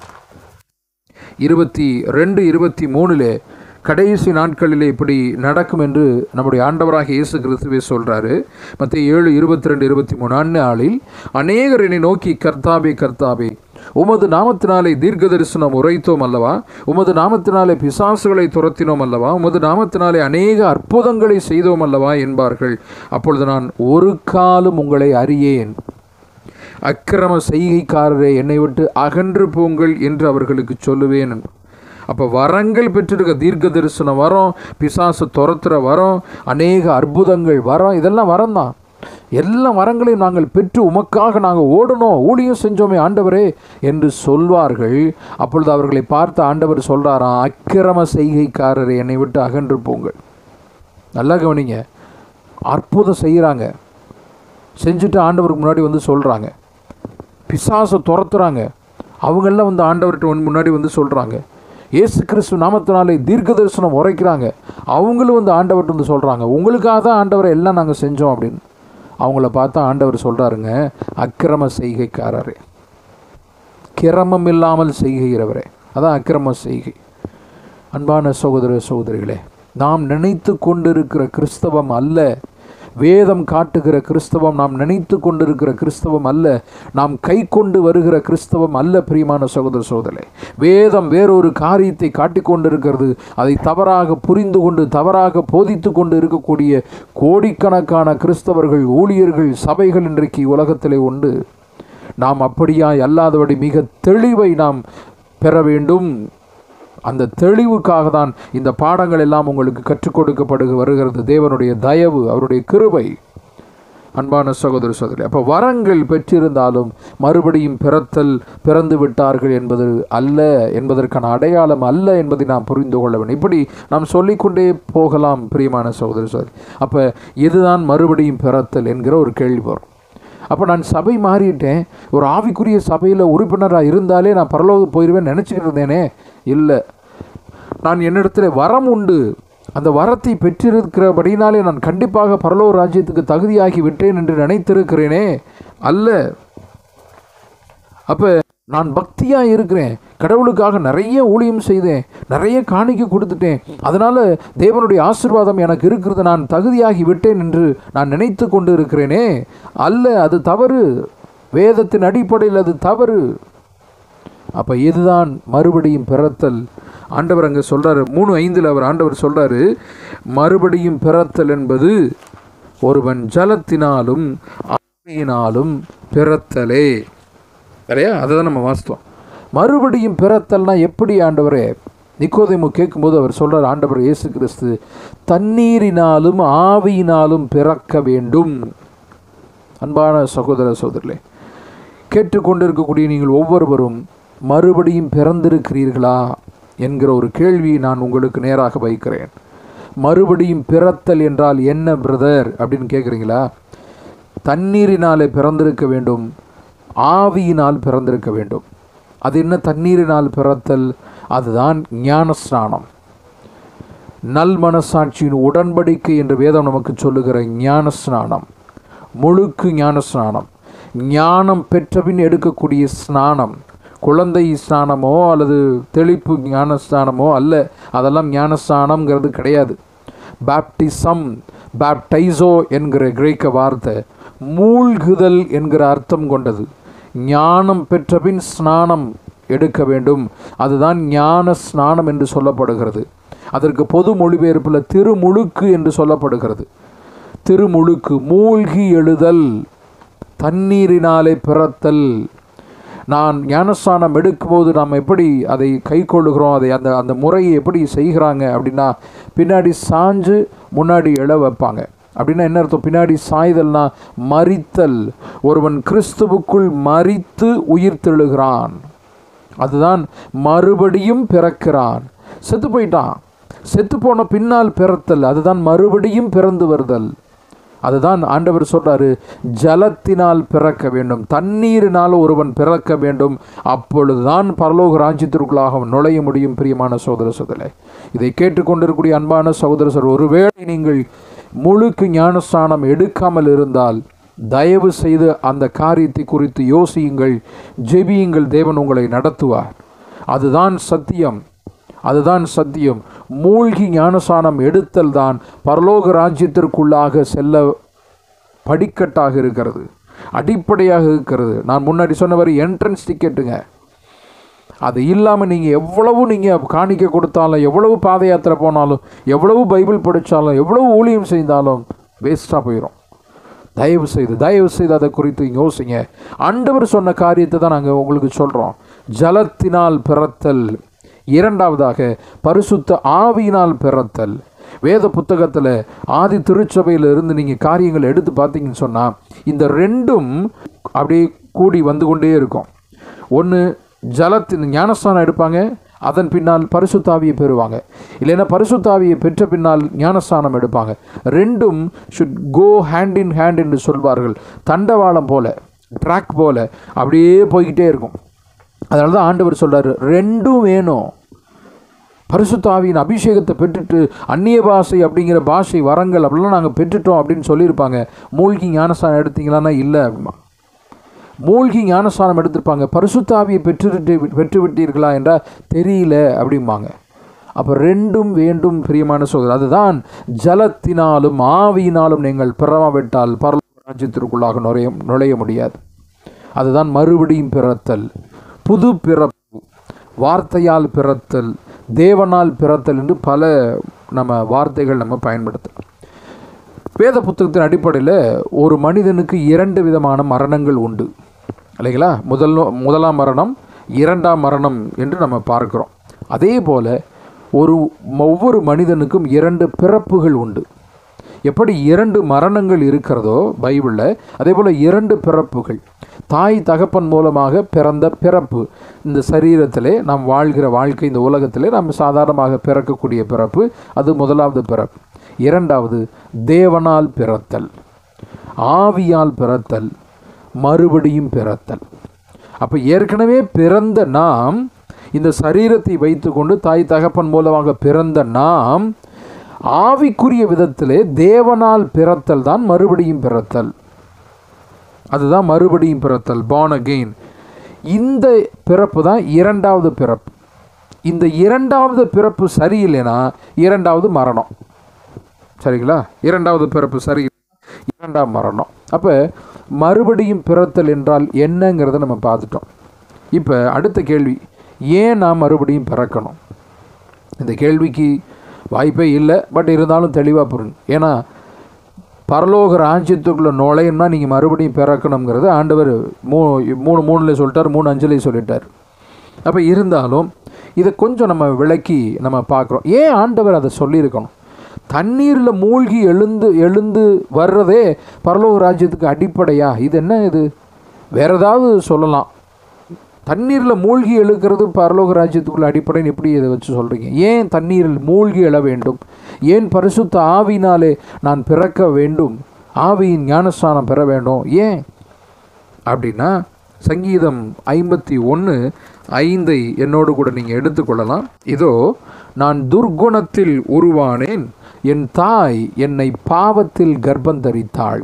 A: இருபத்தி ரெண்டு இருபத்தி மூணிலே கடைசி நாட்களிலே இப்படி நடக்கும் என்று நம்முடைய ஆண்டவராக இயேசு கிறிஸ்துவே சொல்கிறாரு மற்ற ஏழு இருபத்தி ரெண்டு இருபத்தி மூணு அந்நாளில் அநேகர் என்னை நோக்கி கர்த்தாவே கர்த்தாவே உமது நாமத்தினாலே தீர்க்க தரிசனம் உரைத்தோம் அல்லவா உமது நாமத்தினாலே பிசாசுகளை துரத்தினோம் அல்லவா உமது நாமத்தினாலே அநேக அற்புதங்களை செய்தோம் அல்லவா என்பார்கள் அப்பொழுது நான் ஒரு காலம் உங்களை அறியேன் அக்கிரம செய்கைக்காரரே என்னை விட்டு அகன்று போங்கள் என்று அவர்களுக்கு சொல்லுவேன் அப்போ வரங்கள் பெற்றிருக்க தீர்க்க தரிசனம் வரோம் பிசாசு துரத்துற வரோம் அநேக அற்புதங்கள் வரோம் இதெல்லாம் வரம் தான் எல்லா வரங்களையும் நாங்கள் பெற்று உமக்காக நாங்கள் ஓடணும் ஊழியம் செஞ்சோமே ஆண்டவரே என்று சொல்வார்கள் அப்பொழுது அவர்களை பார்த்து ஆண்டவர் சொல்கிறாராம் அக்கிரம செய்கைக்காரரே என்னை விட்டு அகன்று போங்கள் நல்லா கவனிங்க அற்புதம் செய்கிறாங்க செஞ்சுட்டு ஆண்டவருக்கு முன்னாடி வந்து சொல்கிறாங்க பிசாசை துரத்துறாங்க அவங்கெல்லாம் வந்து ஆண்டவர்கிட்ட வந்து முன்னாடி வந்து சொல்கிறாங்க இயேசு கிறிஸ்து நாமத்தினாலே தீர்க்க தரிசனம் உரைக்கிறாங்க அவங்களும் வந்து ஆண்டவர்கிட்ட வந்து சொல்கிறாங்க உங்களுக்காக தான் ஆண்டவரை எல்லாம் நாங்கள் செஞ்சோம் அப்படின்னு அவங்கள பார்த்தா ஆண்டவர் சொல்கிறாருங்க அக்கிரம செய்கைக்காரரே கிரமம் இல்லாமல் செய்கிறவரே அதான் அக்கிரம செய்கை அன்பான சகோதர சகோதரிகளே நாம் நினைத்து கொண்டிருக்கிற கிறிஸ்தவம் அல்ல வேதம் காட்டுகிற கிறிஸ்தவம் நாம் நினைத்து கொண்டிருக்கிற கிறிஸ்தவம் அல்ல நாம் கை கொண்டு வருகிற கிறிஸ்தவம் அல்ல பிரியமான சகோதர சகோதரே வேதம் வேறொரு காரியத்தை காட்டிக் கொண்டிருக்கிறது அதை தவறாக புரிந்து கொண்டு தவறாக போதித்து கொண்டு இருக்கக்கூடிய கோடிக்கணக்கான கிறிஸ்தவர்கள் ஊழியர்கள் சபைகள் இன்றைக்கு உலகத்திலே உண்டு நாம் அப்படியாய் அல்லாதபடி மிக தெளிவை நாம் பெற வேண்டும் அந்த தெளிவுக்காக தான் இந்த பாடங்கள் எல்லாம் உங்களுக்கு கற்றுக் கொடுக்கப்படு வருகிறது தேவனுடைய தயவு அவருடைய கிருபை அன்பான சகோதர சகோதரி அப்போ வரங்கள் பெற்றிருந்தாலும் மறுபடியும் பிறத்தல் பிறந்து விட்டார்கள் என்பது அல்ல என்பதற்கான அடையாளம் அல்ல என்பதை நாம் புரிந்து கொள்ள வேண்டும் இப்படி நாம் சொல்லிக்கொண்டே போகலாம் பிரியமான சகோதர சகோதரி அப்போ இதுதான் மறுபடியும் பிறத்தல் என்கிற ஒரு கேள்வி வரும் அப்போ நான் சபை மாறிட்டேன் ஒரு ஆவிக்குரிய சபையில் உறுப்பினராக இருந்தாலே நான் பரலோகம் போயிடுவேன் நினச்சிக்கிட்டு இருந்தேனே இல்லை நான் என்னிடத்தில் வரம் உண்டு அந்த வரத்தை பெற்றிருக்கிறபடினாலே நான் கண்டிப்பாக பரலோக ராஜ்யத்துக்கு தகுதியாகி விட்டேன் என்று நினைத்திருக்கிறேனே அல்ல அப்போ நான் பக்தியாக இருக்கிறேன் கடவுளுக்காக நிறைய ஊழியம் செய்தேன் நிறைய காணிக்கை கொடுத்துட்டேன் அதனால் தேவனுடைய ஆசிர்வாதம் எனக்கு இருக்கிறது நான் தகுதியாகி விட்டேன் என்று நான் நினைத்து கொண்டு இருக்கிறேனே அல்ல அது தவறு வேதத்தின் அடிப்படையில் அது தவறு அப்போ இதுதான் மறுபடியும் பிறத்தல் ஆண்டவர் அங்கே சொல்கிறாரு மூணு ஐந்தில் அவர் ஆண்டவர் சொல்கிறாரு மறுபடியும் பிறத்தல் என்பது ஒருவன் ஜலத்தினாலும் ஆவியினாலும் பிறத்தலே சரியா அதை தான் நம்ம வாசித்தோம் மறுபடியும் பிறத்தல்னா எப்படி ஆண்டவரே நிக்கோதேமு கேட்கும்போது அவர் சொல்கிறார் ஆண்டவர் இயேசு கிறிஸ்து தண்ணீரினாலும் ஆவியினாலும் பிறக்க வேண்டும் அன்பான சகோதர சகோதரர்களே கேட்டுக்கொண்டிருக்கக்கூடிய நீங்கள் ஒவ்வொருவரும் மறுபடியும் பிறந்திருக்கிறீர்களா என்கிற ஒரு கேள்வியை நான் உங்களுக்கு நேராக வைக்கிறேன் மறுபடியும் பிறத்தல் என்றால் என்ன பிரதர் அப்படின்னு கேட்குறீங்களா தண்ணீரினாலே பிறந்திருக்க வேண்டும் ஆவியினால் பிறந்திருக்க வேண்டும் அது என்ன தண்ணீரினால் பிறத்தல் அதுதான் ஞானஸ்நானம் நல் மனசாட்சியின் உடன்படிக்கை என்று வேதம் நமக்கு சொல்லுகிற ஞானஸ்நானம் முழுக்கு ஞானஸ்நானம் ஞானம் பெற்றபின் எடுக்கக்கூடிய ஸ்நானம் குழந்தை ஸ்நானமோ அல்லது தெளிப்பு ஞானஸ்நானமோ அல்ல அதெல்லாம் ஞானஸ்நானம்ங்கிறது கிடையாது பேப்டிசம் பேப்டைசோ என்கிற கிரேக்க வார்த்தை மூழ்குதல் என்கிற அர்த்தம் கொண்டது ஞானம் பெற்றபின் ஸ்நானம் எடுக்க வேண்டும் அதுதான் ஞான ஸ்நானம் என்று சொல்லப்படுகிறது அதற்கு பொது மொழிபெயர்ப்பில் திருமுழுக்கு என்று சொல்லப்படுகிறது திருமுழுக்கு மூழ்கி எழுதல் தண்ணீரினாலே பிறத்தல் நான் ஞானஸ்தானம் எடுக்கும்போது நாம் எப்படி அதை கை கொள்ளுகிறோம் அதை அந்த அந்த முறையை எப்படி செய்கிறாங்க அப்படின்னா பின்னாடி சாஞ்சு முன்னாடி எழ வைப்பாங்க அப்படின்னா என்ன அர்த்தம் பின்னாடி சாய்தல்னா மறித்தல் ஒருவன் கிறிஸ்துவுக்குள் மறித்து உயிர் தெழுகிறான் அதுதான் மறுபடியும் பிறக்கிறான் செத்து போயிட்டான் செத்து போன பின்னால் பிறத்தல் அதுதான் மறுபடியும் பிறந்து வருதல் அதுதான் ஆண்டவர் சொல்றாரு ஜலத்தினால் பிறக்க வேண்டும் தண்ணீரினால் ஒருவன் பிறக்க வேண்டும் அப்பொழுதுதான் பரலோக ராஜ்யத்திற்குள்ளாக அவன் நுழைய முடியும் பிரியமான சகோதர சோதரை இதை கேட்டுக்கொண்டிருக்கக்கூடிய அன்பான சகோதர சார் ஒருவேளை நீங்கள் முழுக்கு ஞானஸ்தானம் எடுக்காமல் இருந்தால் தயவு செய்து அந்த காரியத்தை குறித்து யோசியுங்கள் ஜெபியுங்கள் தேவன் உங்களை நடத்துவார் அதுதான் சத்தியம் அதுதான் சத்தியம் மூழ்கி ஞானசானம் எடுத்தல் தான் பரலோக ராஜ்யத்திற்குள்ளாக செல்ல படிக்கட்டாக இருக்கிறது அடிப்படையாக இருக்கிறது நான் முன்னாடி சொன்ன மாதிரி என்ட்ரன்ஸ் டிக்கெட்டுங்க அது இல்லாமல் நீங்கள் எவ்வளவு நீங்கள் காணிக்க கொடுத்தாலும் எவ்வளவு பாத யாத்திரை போனாலும் எவ்வளவு பைபிள் படித்தாலும் எவ்வளவு ஊழியம் செய்தாலும் வேஸ்ட்டாக போயிடும் தயவு செய்து தயவு செய்து அதை குறித்து யோசிங்க ஆண்டவர் சொன்ன காரியத்தை தான் நாங்கள் உங்களுக்கு சொல்கிறோம் ஜலத்தினால் பிறத்தல் இரண்டாவதாக பரிசுத்த ஆவியினால் பிறத்தல் வேத புத்தகத்தில் ஆதி திருச்சபையில் இருந்து நீங்கள் காரியங்களை எடுத்து பார்த்தீங்கன்னு சொன்னால் இந்த ரெண்டும் அப்படியே கூடி வந்து கொண்டே இருக்கும் ஒன்று ஜலத்தின் ஞானஸ்தானம் எடுப்பாங்க அதன் பின்னால் பரிசுத்தாவியை பெறுவாங்க இல்லைன்னா பரிசுத்தாவியை பெற்ற பின்னால் ஞானஸ்தானம் எடுப்பாங்க ரெண்டும் should go hand in hand என்று சொல்வார்கள் தண்டவாளம் போல ட்ராக் போல அப்படியே போய்கிட்டே இருக்கும் அதனால தான் ஆண்டவர் சொல்றாரு ரெண்டும் வேணும் பரிசுத்தாவியின் அபிஷேகத்தை பெற்றுட்டு அந்நிய பாஷை அப்படிங்கிற பாஷை வரங்கள் அப்படிலாம் நாங்கள் பெற்றுட்டோம் அப்படின்னு சொல்லியிருப்பாங்க மூழ்கி ஞானஸ்தானம் எடுத்தீங்களான்னா இல்லை அப்படிமா மூழ்கி ஞானஸ்தானம் எடுத்திருப்பாங்க பரிசுத்தாவியை பெற்றுவிட்டு பெற்று விட்டீர்களா என்றால் தெரியல அப்படிம்பாங்க அப்போ ரெண்டும் வேண்டும் பிரியமான சோதரர் அதுதான் ஜலத்தினாலும் ஆவியினாலும் நீங்கள் பிறவாவிட்டால் பரலோக ராஜ்யத்திற்குள்ளாக நுழைய நுழைய முடியாது அதுதான் மறுபடியும் பிறத்தல் புது பிறப்பு வார்த்தையால் பிறத்தல் தேவனால் பிறத்தல் என்று பல நம்ம வார்த்தைகள் நம்ம பயன்படுத்தலாம் வேத புத்தகத்தின் அடிப்படையில் ஒரு மனிதனுக்கு இரண்டு விதமான மரணங்கள் உண்டு இல்லைங்களா முதல் முதலாம் மரணம் இரண்டாம் மரணம் என்று நம்ம பார்க்கிறோம் அதே போல் ஒரு ஒவ்வொரு மனிதனுக்கும் இரண்டு பிறப்புகள் உண்டு எப்படி இரண்டு மரணங்கள் இருக்கிறதோ பைபிளில் அதே போல் இரண்டு பிறப்புகள் தாய் தகப்பன் மூலமாக பிறந்த பிறப்பு இந்த சரீரத்திலே நாம் வாழ்கிற வாழ்க்கை இந்த உலகத்திலே நாம் சாதாரணமாக பிறக்கக்கூடிய பிறப்பு அது முதலாவது பிறப்பு இரண்டாவது தேவனால் பிறத்தல் ஆவியால் பிறத்தல் மறுபடியும் பிறத்தல் அப்போ ஏற்கனவே பிறந்த நாம் இந்த சரீரத்தை வைத்துக்கொண்டு தாய் தகப்பன் மூலமாக பிறந்த நாம் ஆவிக்குரிய விதத்திலே தேவனால் பிறத்தல் தான் மறுபடியும் பிறத்தல் அதுதான் மறுபடியும் பிறத்தல் பான் அகெயின் இந்த பிறப்பு தான் இரண்டாவது பிறப்பு இந்த இரண்டாவது பிறப்பு சரியில்லைன்னா இரண்டாவது மரணம் சரிங்களா இரண்டாவது பிறப்பு சரி இரண்டாம் மரணம் அப்போ மறுபடியும் பிறத்தல் என்றால் என்னங்கிறத நம்ம பார்த்துட்டோம் இப்போ அடுத்த கேள்வி ஏன் நாம் மறுபடியும் பிறக்கணும் இந்த கேள்விக்கு வாய்ப்பே இல்லை பட் இருந்தாலும் தெளிவாக புரியும் ஏன்னா பரலோக ராஜ்யத்துக்குள்ளே நுழையணும்னா நீங்கள் மறுபடியும் பிறக்கணுங்கிறது ஆண்டவர் மூ மூணு மூணுல சொல்லிட்டார் மூணு அஞ்சுலேயும் சொல்லிட்டார் அப்போ இருந்தாலும் இதை கொஞ்சம் நம்ம விளக்கி நம்ம பார்க்குறோம் ஏன் ஆண்டவர் அதை சொல்லியிருக்கணும் தண்ணீரில் மூழ்கி எழுந்து எழுந்து வர்றதே பரலோக ராஜ்யத்துக்கு அடிப்படையா இது என்ன இது வேற ஏதாவது சொல்லலாம் தண்ணீரில் மூழ்கி எழுக்கிறது பரலோக ராஜ்யத்துக்குள்ள அடிப்படைன்னு எப்படி இதை வச்சு சொல்கிறீங்க ஏன் தண்ணீரில் மூழ்கி எழ வேண்டும் ஏன் பரிசுத்த ஆவினாலே நான் பிறக்க வேண்டும் ஆவியின் ஞானஸ்தானம் பெற வேண்டும் ஏன் அப்படின்னா சங்கீதம் ஐம்பத்தி ஒன்று ஐந்தை என்னோடு கூட நீங்கள் எடுத்துக்கொள்ளலாம் இதோ நான் துர்குணத்தில் உருவானேன் என் தாய் என்னை பாவத்தில் கர்ப்பந்தரித்தாள்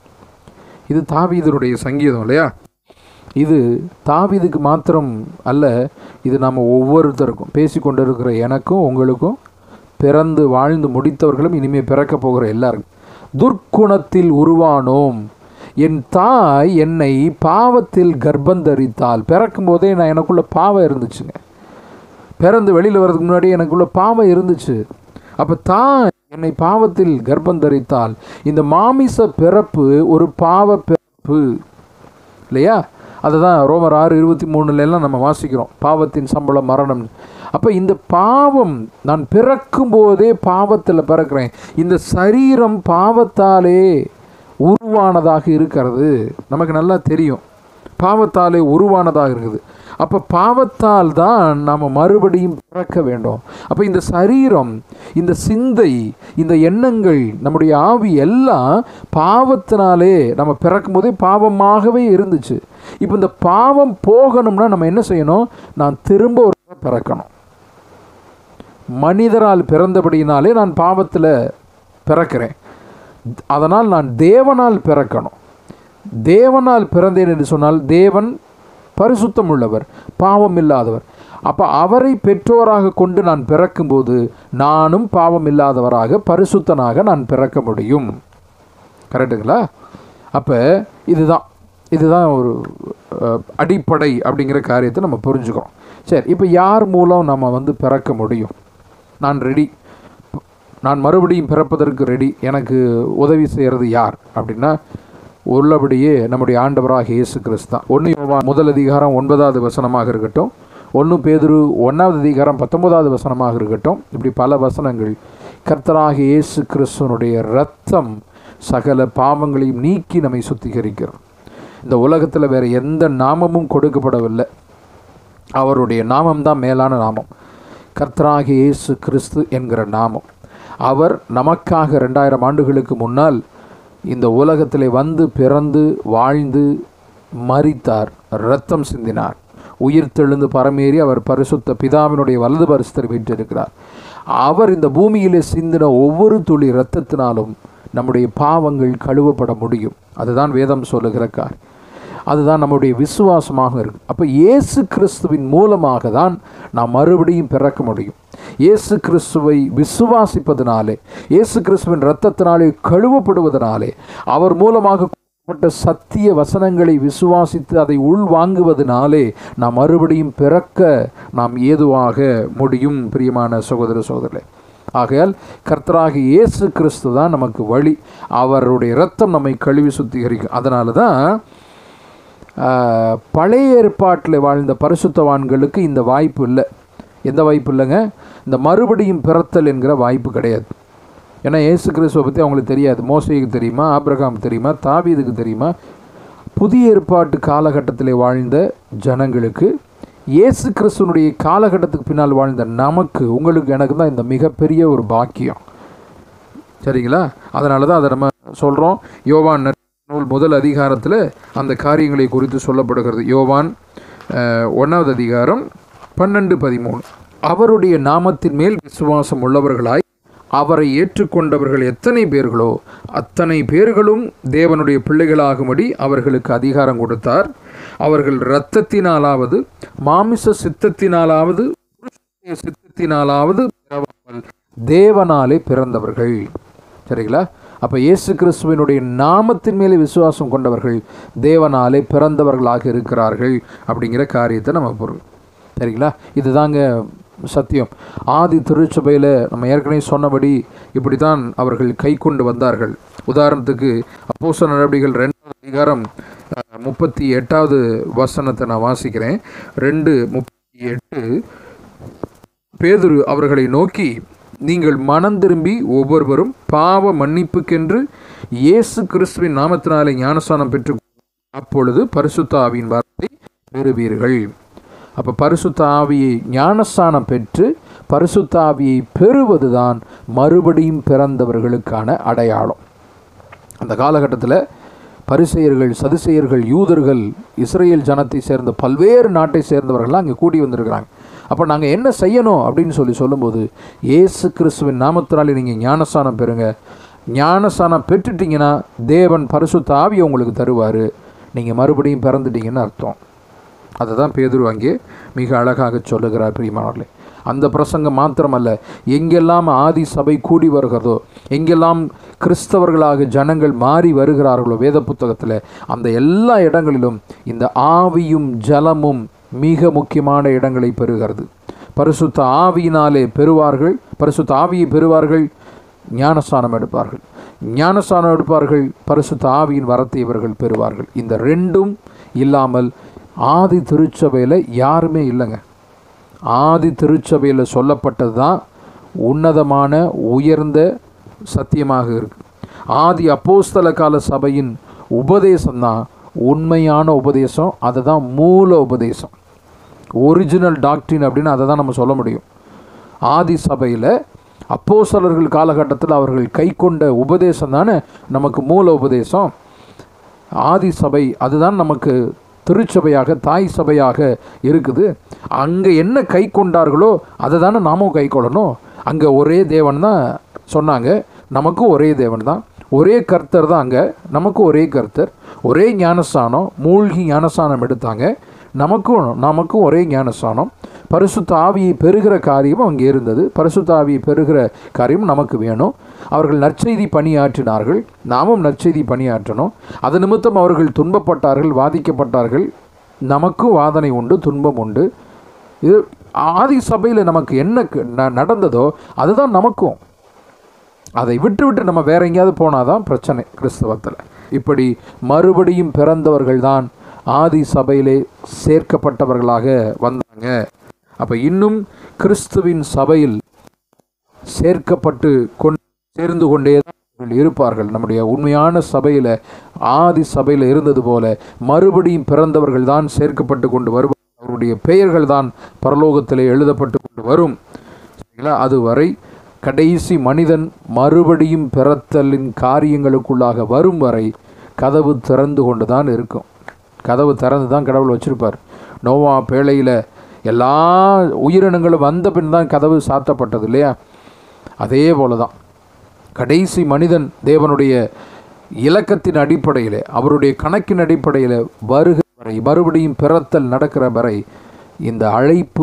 A: இது தாவீதனுடைய சங்கீதம் இல்லையா இது தாவீதுக்கு மாத்திரம் அல்ல இது நம்ம ஒவ்வொருத்தருக்கும் பேசிக்கொண்டு இருக்கிற எனக்கும் உங்களுக்கும் பிறந்து வாழ்ந்து முடித்தவர்களும் இனிமேல் பிறக்க போகிற எல்லாருக்கும் துர்க்குணத்தில் உருவானோம் என் தாய் என்னை பாவத்தில் கர்ப்பந்தரித்தாள் பிறக்கும் போதே நான் எனக்குள்ள பாவம் இருந்துச்சுங்க பிறந்து வெளியில் வர்றதுக்கு முன்னாடி எனக்குள்ள பாவம் இருந்துச்சு அப்போ தாய் என்னை பாவத்தில் கர்ப்பம் தரித்தால் இந்த மாமிச பிறப்பு ஒரு பாவ பிறப்பு இல்லையா அதுதான் ரோமர் ஆறு இருபத்தி மூணுல எல்லாம் நம்ம வாசிக்கிறோம் பாவத்தின் சம்பளம் மரணம் அப்போ இந்த பாவம் நான் பிறக்கும் போதே பாவத்தில் பிறக்கிறேன் இந்த சரீரம் பாவத்தாலே உருவானதாக இருக்கிறது நமக்கு நல்லா தெரியும் பாவத்தாலே உருவானதாக இருக்குது அப்போ பாவத்தால் தான் நாம் மறுபடியும் பிறக்க வேண்டும் அப்போ இந்த சரீரம் இந்த சிந்தை இந்த எண்ணங்கள் நம்முடைய ஆவி எல்லாம் பாவத்தினாலே நம்ம பிறக்கும் போதே பாவமாகவே இருந்துச்சு இப்போ இந்த பாவம் போகணும்னா நம்ம என்ன செய்யணும் நான் திரும்ப ஒரு தடவை பிறக்கணும் மனிதரால் பிறந்தபடியினாலே நான் பாவத்தில் பிறக்கிறேன் அதனால் நான் தேவனால் பிறக்கணும் தேவனால் பிறந்தேன் என்று சொன்னால் தேவன் பரிசுத்தம் உள்ளவர் பாவம் இல்லாதவர் அப்போ அவரை பெற்றோராக கொண்டு நான் பிறக்கும்போது நானும் பாவம் இல்லாதவராக பரிசுத்தனாக நான் பிறக்க முடியும் கரெக்டுங்களா அப்போ இதுதான் இதுதான் ஒரு அஹ், அடிப்படை அப்படிங்கிற காரியத்தை நம்ம புரிஞ்சுக்கிறோம் சரி இப்போ யார் மூலம் நம்ம வந்து பிறக்க முடியும் நான் ரெடி நான் மறுபடியும் பிறப்பதற்கு ரெடி எனக்கு உதவி செய்கிறது யார் அப்படின்னா உள்ளபடியே நம்முடைய ஆண்டவராக இயேசு கிறிஸ்து தான் ஒன்று யோவான் முதல் அதிகாரம் ஒன்பதாவது வசனமாக இருக்கட்டும் ஒன்று பேதுரு ஒன்றாவது அதிகாரம் பத்தொன்பதாவது வசனமாக இருக்கட்டும் இப்படி பல வசனங்கள் கர்த்தராக இயேசு கிறிஸ்துவனுடைய இரத்தம் சகல பாவங்களையும் நீக்கி நம்மை சுத்திகரிக்கிறது இந்த உலகத்தில் வேறு எந்த நாமமும் கொடுக்கப்படவில்லை அவருடைய நாமம்தான் மேலான நாமம் கர்த்தராகிய இயேசு கிறிஸ்து என்கிற நாமம் அவர் நமக்காக ரெண்டாயிரம் ஆண்டுகளுக்கு முன்னால் இந்த உலகத்திலே வந்து பிறந்து வாழ்ந்து மரித்தார் இரத்தம் சிந்தினார் உயிர் தெழுந்து பரமேறி அவர் பரிசுத்த பிதாவினுடைய வலது பரிசுத்தர் வீற்றிருக்கிறார் அவர் இந்த பூமியிலே சிந்தின ஒவ்வொரு துளி இரத்தத்தினாலும் நம்முடைய பாவங்கள் கழுவப்பட முடியும் அதுதான் வேதம் சொல்லுகிற காரியம் அதுதான் நம்முடைய விசுவாசமாக இருக்கு அப்போ இயேசு கிறிஸ்துவின் மூலமாக தான் நாம் மறுபடியும் பிறக்க முடியும் இயேசு கிறிஸ்துவை விசுவாசிப்பதனாலே இயேசு கிறிஸ்துவின் இரத்தத்தினாலே கழுவப்படுவதனாலே அவர் மூலமாக கொடுக்கப்பட்ட சத்திய வசனங்களை விசுவாசித்து அதை உள்வாங்குவதனாலே நாம் மறுபடியும் பிறக்க நாம் ஏதுவாக முடியும் பிரியமான சகோதர சகோதரர்களே ஆகையால் கர்த்தராக இயேசு கிறிஸ்து தான் நமக்கு வழி அவருடைய இரத்தம் நம்மை கழுவி சுத்திகரிக்கும் அதனால தான் ஆஹ், பழைய ஏற்பாட்டில் வாழ்ந்த பரிசுத்தவான்களுக்கு இந்த வாய்ப்பு இல்லை எந்த வாய்ப்பு இல்லைங்க இந்த மறுபடியும் பிறத்தல் என்கிற வாய்ப்பு கிடையாது ஏன்னா இயேசு கிறிஸ்துவை பற்றி அவங்களுக்கு தெரியாது மோசைக்கு தெரியுமா ஆபிரகாம் தெரியுமா தாவீதுக்கு தெரியுமா புதிய ஏற்பாட்டு காலகட்டத்தில் வாழ்ந்த ஜனங்களுக்கு இயேசு கிறிஸ்துவனுடைய காலகட்டத்துக்கு பின்னால் வாழ்ந்த நமக்கு உங்களுக்கு எனக்கு தான் இந்த மிகப்பெரிய ஒரு பாக்கியம் சரிங்களா அதனால தான் அதை நம்ம சொல்கிறோம் யோவான் நற்- நூல் முதல் அதிகாரத்தில் அந்த காரியங்களை குறித்து சொல்லப்படுகிறது யோவான் அஹ், ஒன்றாவது அதிகாரம் பன்னெண்டு பதிமூணு அவருடைய நாமத்தின் மேல் விசுவாசம் உள்ளவர்களாய் அவரை ஏற்றுக்கொண்டவர்கள் எத்தனை பேர்களோ அத்தனை பேர்களும் தேவனுடைய பிள்ளைகளாகும்படி அவர்களுக்கு அதிகாரம் கொடுத்தார் அவர்கள் இரத்தத்தினாலாவது மாமிச சித்தத்தினாலாவது புருஷனுடைய சித்தத்தினாலாவது பிறவாமல் தேவனாலே பிறந்தவர்கள் சரிங்களா அப்போ இயேசு கிறிஸ்துவினுடைய நாமத்தின் மேலே விசுவாசம் கொண்டவர்கள் தேவனாலே பிறந்தவர்களாக இருக்கிறார்கள் அப்படிங்கிற காரியத்தை நம்ம பொருள் சரிங்களா இதுதாங்க சத்தியம் ஆதி திருச்சபையில் நம்ம ஏற்கனவே சொன்னபடி இப்படி தான் அவர்கள் கை கொண்டு வந்தார்கள் உதாரணத்துக்கு அப்போஸ்தல நடவடிக்கைகள் ரெண்டாவது அதிகாரம் அஹ், முப்பத்தி எட்டாவது வசனத்தை நான் வாசிக்கிறேன் ரெண்டு முப்பத்தி எட்டு பேதுரு அவர்களை நோக்கி நீங்கள் மனம் திரும்பி ஒவ்வொருவரும் பாவ மன்னிப்புக்கென்று இயேசு கிறிஸ்துவின் நாமத்தினாலே ஞானஸ்தானம் பெற்று அப்பொழுது பரிசுத்த ஆவியின் வார்த்தை பெறுவீர்கள் அப்போ பரிசுத்த ஆவியை ஞானஸ்தானம் பெற்று பரிசுத்த ஆவியை பெறுவதுதான் மறுபடியும் பிறந்தவர்களுக்கான அடையாளம் அந்த காலகட்டத்தில் பரிசெயர்கள் சதுசெயர்கள் யூதர்கள் இஸ்ரேல் ஜனத்தை சேர்ந்த பல்வேறு நாட்டை சேர்ந்தவர்கள்லாம் அங்கே கூடி வந்திருக்கிறாங்க அப்போ நாங்கள் என்ன செய்யணும் அப்படின்னு சொல்லி சொல்லும்போது இயேசு கிறிஸ்துவின் நாமத்தினாலே நீங்கள் ஞானஸ்தானம் பெறுங்க ஞானஸ்தானம் பெற்றுட்டீங்கன்னா தேவன் பரிசுத்த ஆவியை உங்களுக்கு தருவார் நீங்கள் மறுபடியும் பிறந்துட்டீங்கன்னு அர்த்தம் அதை தான் பேதுரு அங்கே மிக அழகாக சொல்லுகிறார் பிரியமானவர்களே அந்த பிரசங்கம் மாத்திரமல்ல எங்கெல்லாம் ஆதி சபை கூடி வருகிறதோ எங்கெல்லாம் கிறிஸ்தவர்களாக ஜனங்கள் மாறி வருகிறார்களோ வேத புத்தகத்தில் அந்த எல்லா இடங்களிலும் இந்த ஆவியும் ஜலமும் மிக முக்கியமான இடங்களை பெறுகிறது பரிசுத்த ஆவியினாலே பெறுவார்கள் பரிசுத்த ஆவியை பெறுவார்கள் ஞானஸ்தானம் எடுப்பார்கள் ஞானஸ்தானம் எடுப்பார்கள் பரிசுத்த ஆவியின் வரத்தை இவர்கள் பெறுவார்கள் இந்த ரெண்டும் இல்லாமல் ஆதி திருச்சபையில் யாருமே இல்லைங்க ஆதி திருச்சபையில் சொல்லப்பட்டது தான் உன்னதமான உயர்ந்த சத்தியமாக இருக்கு ஆதி அப்போஸ்தல கால சபையின் உபதேசம் தான் உண்மையான உபதேசம் அதுதான் மூல உபதேசம் ஒரிஜினல் டாக்டரின் அப்படின்னு அதை தான் நம்ம சொல்ல முடியும் ஆதி சபையில் அப்போஸ்தலர்கள் காலகட்டத்தில் அவர்கள் கை கொண்ட உபதேசம் தானே நமக்கு மூல உபதேசம் ஆதி சபை அதுதான் நமக்கு திருச்சபையாக தாய் சபையாக இருக்குது அங்கே என்ன கை கொண்டார்களோ அதை தானே நாமும் கை கொள்ளணும் அங்கே ஒரே தேவன் தான் சொன்னாங்க நமக்கும் ஒரே தேவன் தான் ஒரே கர்த்தர் தான் அங்கே நமக்கும் ஒரே கர்த்தர் ஒரே ஞானஸ்தானம் மூழ்கி ஞானஸ்தானம் எடுத்தாங்க நமக்கும் நமக்கும் ஒரே ஞானஸ்தானம் பரிசுத்த ஆவியை பெறுகிற காரியமும் அங்கே இருந்தது பரிசுத்த ஆவியை பெறுகிற காரியம் நமக்கு வேணும் அவர்கள் நற்செய்தி பணியாற்றினார்கள் நாமும் நற்செய்தி பணியாற்றணும் அது நிமித்தம் அவர்கள் துன்பப்பட்டார்கள் வாதிக்கப்பட்டார்கள் நமக்கும் வாதனை உண்டு துன்பம் உண்டு இது ஆதி சபையில் நமக்கு என்ன க- ந- நடந்ததோ அதுதான் நமக்கும் அதை விட்டு விட்டு நம்ம வேற எங்கேயாவது போனால் தான் பிரச்சனை கிறிஸ்தவத்தில் இப்படி மறுபடியும் பிறந்தவர்கள் தான் ஆதி சபையிலே சேர்க்கப்பட்டவர்களாக வந்தாங்க அப்போ இன்னும் கிறிஸ்துவின் சபையில் சேர்க்கப்பட்டு கொண்டு சேர்ந்து கொண்டே தான் அவர்கள் இருப்பார்கள் நம்முடைய உண்மையான சபையில் ஆதி சபையில் இருந்தது போல மறுபடியும் பிறந்தவர்கள் தான் சேர்க்கப்பட்டு கொண்டு வருவார்கள் அவருடைய பெயர்கள் தான் பரலோகத்திலே எழுதப்பட்டு கொண்டு வரும் சரிங்களா அதுவரை கடைசி மனிதன் மறுபடியும் பிறத்தலின் காரியங்களுக்குள்ளாக வரும் வரை கதவு திறந்து கொண்டு தான் இருக்கும் கதவு திறந்து தான் கடவுள் வச்சிருப்பார் நோவா பேழையில் எல்லா உயிரினங்களும் வந்த பின் தான் கதவு சாத்தப்பட்டது இல்லையா அதே போல தான் கடைசி மனிதன் தேவனுடைய இலக்கத்தின் அடிப்படையில் அவருடைய கணக்கின் அடிப்படையில் வருகிற வரை மறுபடியும் பிறத்தல் நடக்கிற வரை இந்த அழைப்பு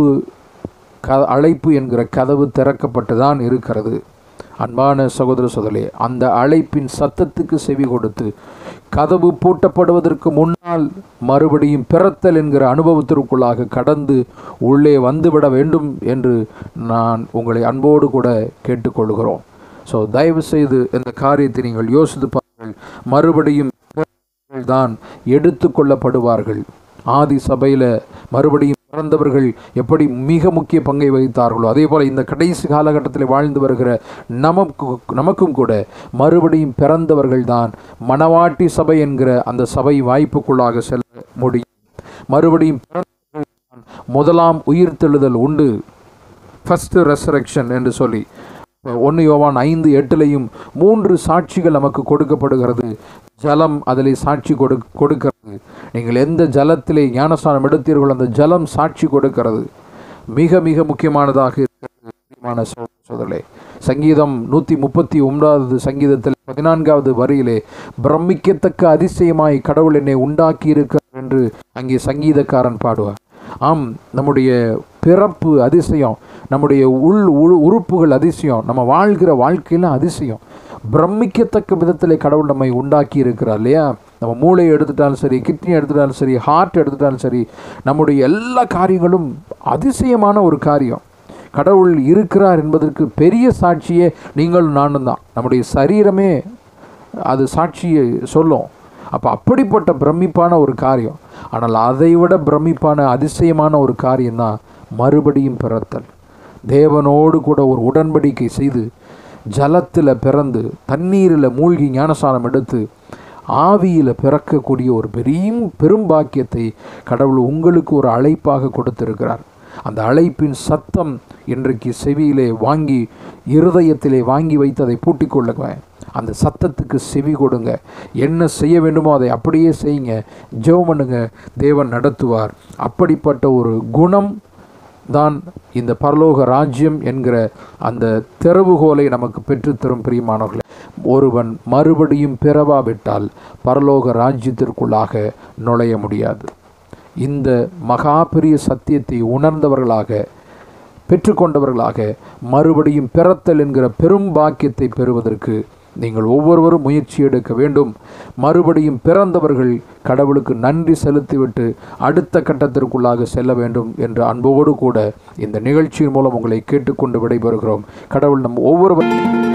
A: க அழைப்பு என்கிற கதவு திறக்கப்பட்டு தான் இருக்கிறது அன்பான சகோதர சோதரே அந்த அழைப்பின் சத்தத்துக்கு செவி கொடுத்து கதவு பூட்டப்படுவதற்கு முன்னால் மறுபடியும் பிறத்தல் என்கிற அனுபவத்திற்குள்ளாக கடந்து உள்ளே வந்துவிட வேண்டும் என்று நான் உங்களை அன்போடு கூட கேட்டுக்கொள்கிறோம் ஸோ தயவு செய்து இந்த காரியத்தை நீங்கள் யோசித்து பாருங்கள் மறுபடியும் பிறந்தவர்கள் தான் எடுத்து கொள்ளப்படுவார்கள் ஆதி சபையில் மறுபடியும் பிறந்தவர்கள் எப்படி மிக முக்கிய பங்கை வகித்தார்களோ அதே போல் இந்த கடைசி காலகட்டத்தில் வாழ்ந்து வருகிற நமக்கு நமக்கும் கூட மறுபடியும் பிறந்தவர்கள் தான் மணவாட்டி சபை என்கிற அந்த சபை வாய்ப்புக்குள்ளாக செல்ல முடியும் மறுபடியும் பிறந்தவர்கள் தான் முதலாம் உயிர்த்தெழுதல் உண்டு ஃபஸ்ட்டு ரெசரக்ஷன் என்று சொல்லி ஒன்று யோவான் ஐந்து எட்டுலையும் மூன்று சாட்சிகள் நமக்கு கொடுக்கப்படுகிறது ஜலம் அதிலே சாட்சி கொடு கொடுக்கிறது நீங்கள் எந்த ஜலத்திலே ஞானஸ்தானம் எடுத்தீர்களோ அந்த ஜலம் சாட்சி கொடுக்கிறது மிக மிக முக்கியமானதாக இருக்கிறது பிரியமான சகோதர சகோதரர்களே சங்கீதம் நூற்றி முப்பத்தி ஒன்பதாவது சங்கீதத்தில் பதினான்காவது வரியிலே பிரமிக்கத்தக்க அதிசயமாய் கடவுள் என்னை உண்டாக்கி இருக்கிறார் என்று அங்கே சங்கீதக்காரன் பாடுவார் ஆம் நம்முடைய பிறப்பு அதிசயம் நம்முடைய உள் உரு- உறுப்புகள் அதிசயம் நம்ம வாழ்கிற வாழ்க்கையில அதிசயம் பிரமிக்கத்தக்க விதத்தில் கடவுள் நம்மை உண்டாக்கி இருக்கிறார் இல்லையா நம்ம மூளையை எடுத்துட்டாலும் சரி கிட்னி எடுத்துட்டாலும் சரி ஹார்ட் எடுத்துட்டாலும் சரி நம்முடைய எல்லா காரியங்களும் அதிசயமான ஒரு காரியம் கடவுள் இருக்கிறார் என்பதற்கு பெரிய சாட்சியே நீங்களும் நானும் தான் நம்முடைய சரீரமே அது சாட்சியை சொல்லும் அப்போ அப்படிப்பட்ட பிரமிப்பான ஒரு காரியம் ஆனால் அதை விட பிரமிப்பான அதிசயமான ஒரு காரியம்தான் மறுபடியும் பிறத்தல் தேவனோடு கூட ஒரு உடன்படிக்கை செய்து ஜலத்தில் பிறந்து தண்ணீரில் மூழ்கி ஞானசானம் எடுத்து ஆவியில் பிறக்கக்கூடிய ஒரு பெரிய பெரும் பாக்கியத்தை கடவுள் உங்களுக்கு ஒரு அழைப்பாக கொடுத்திருக்கிறார் அந்த அழைப்பின் சத்தம் இன்றைக்கு செவியிலே வாங்கி இருதயத்திலே வாங்கி வைத்து அதை பூட்டிக் கொள்ளுங்க அந்த சத்தத்துக்கு செவி கொடுங்க என்ன செய்ய வேண்டுமோ அதை அப்படியே செய்யுங்க ஜெபம் பண்ணுங்க தேவன் நடத்துவார் அப்படிப்பட்ட ஒரு குணம் தான் இந்த பரலோக ராஜ்யம் என்கிற அந்த திறவுகோலை நமக்கு பெற்றுத்தரும் பிரியமானவர்களே ஒருவன் மறுபடியும் பிறவாவிட்டால் பரலோக ராஜ்யத்திற்குள்ளாக நுழைய முடியாது இந்த மகா பெரிய சத்தியத்தை உணர்ந்தவர்களாக பெற்றுக்கொண்டவர்களாக மறுபடியும் பிறத்தல் என்கிற பெரும் பாக்கியத்தை பெறுவதற்கு நீங்கள் ஒவ்வொருவரும் முயற்சி எடுக்க வேண்டும் மறுபடியும் பிறந்தவர்கள் கடவுளுக்கு நன்றி செலுத்திவிட்டு அடுத்த கட்டத்திற்குள்ளாக செல்ல வேண்டும் என்ற அன்போடு கூட இந்த நிகழ்ச்சியின் மூலம் உங்களை கேட்டுக்கொண்டு விடைபெறுகிறோம் கடவுள் நம் ஒவ்வொருவரும்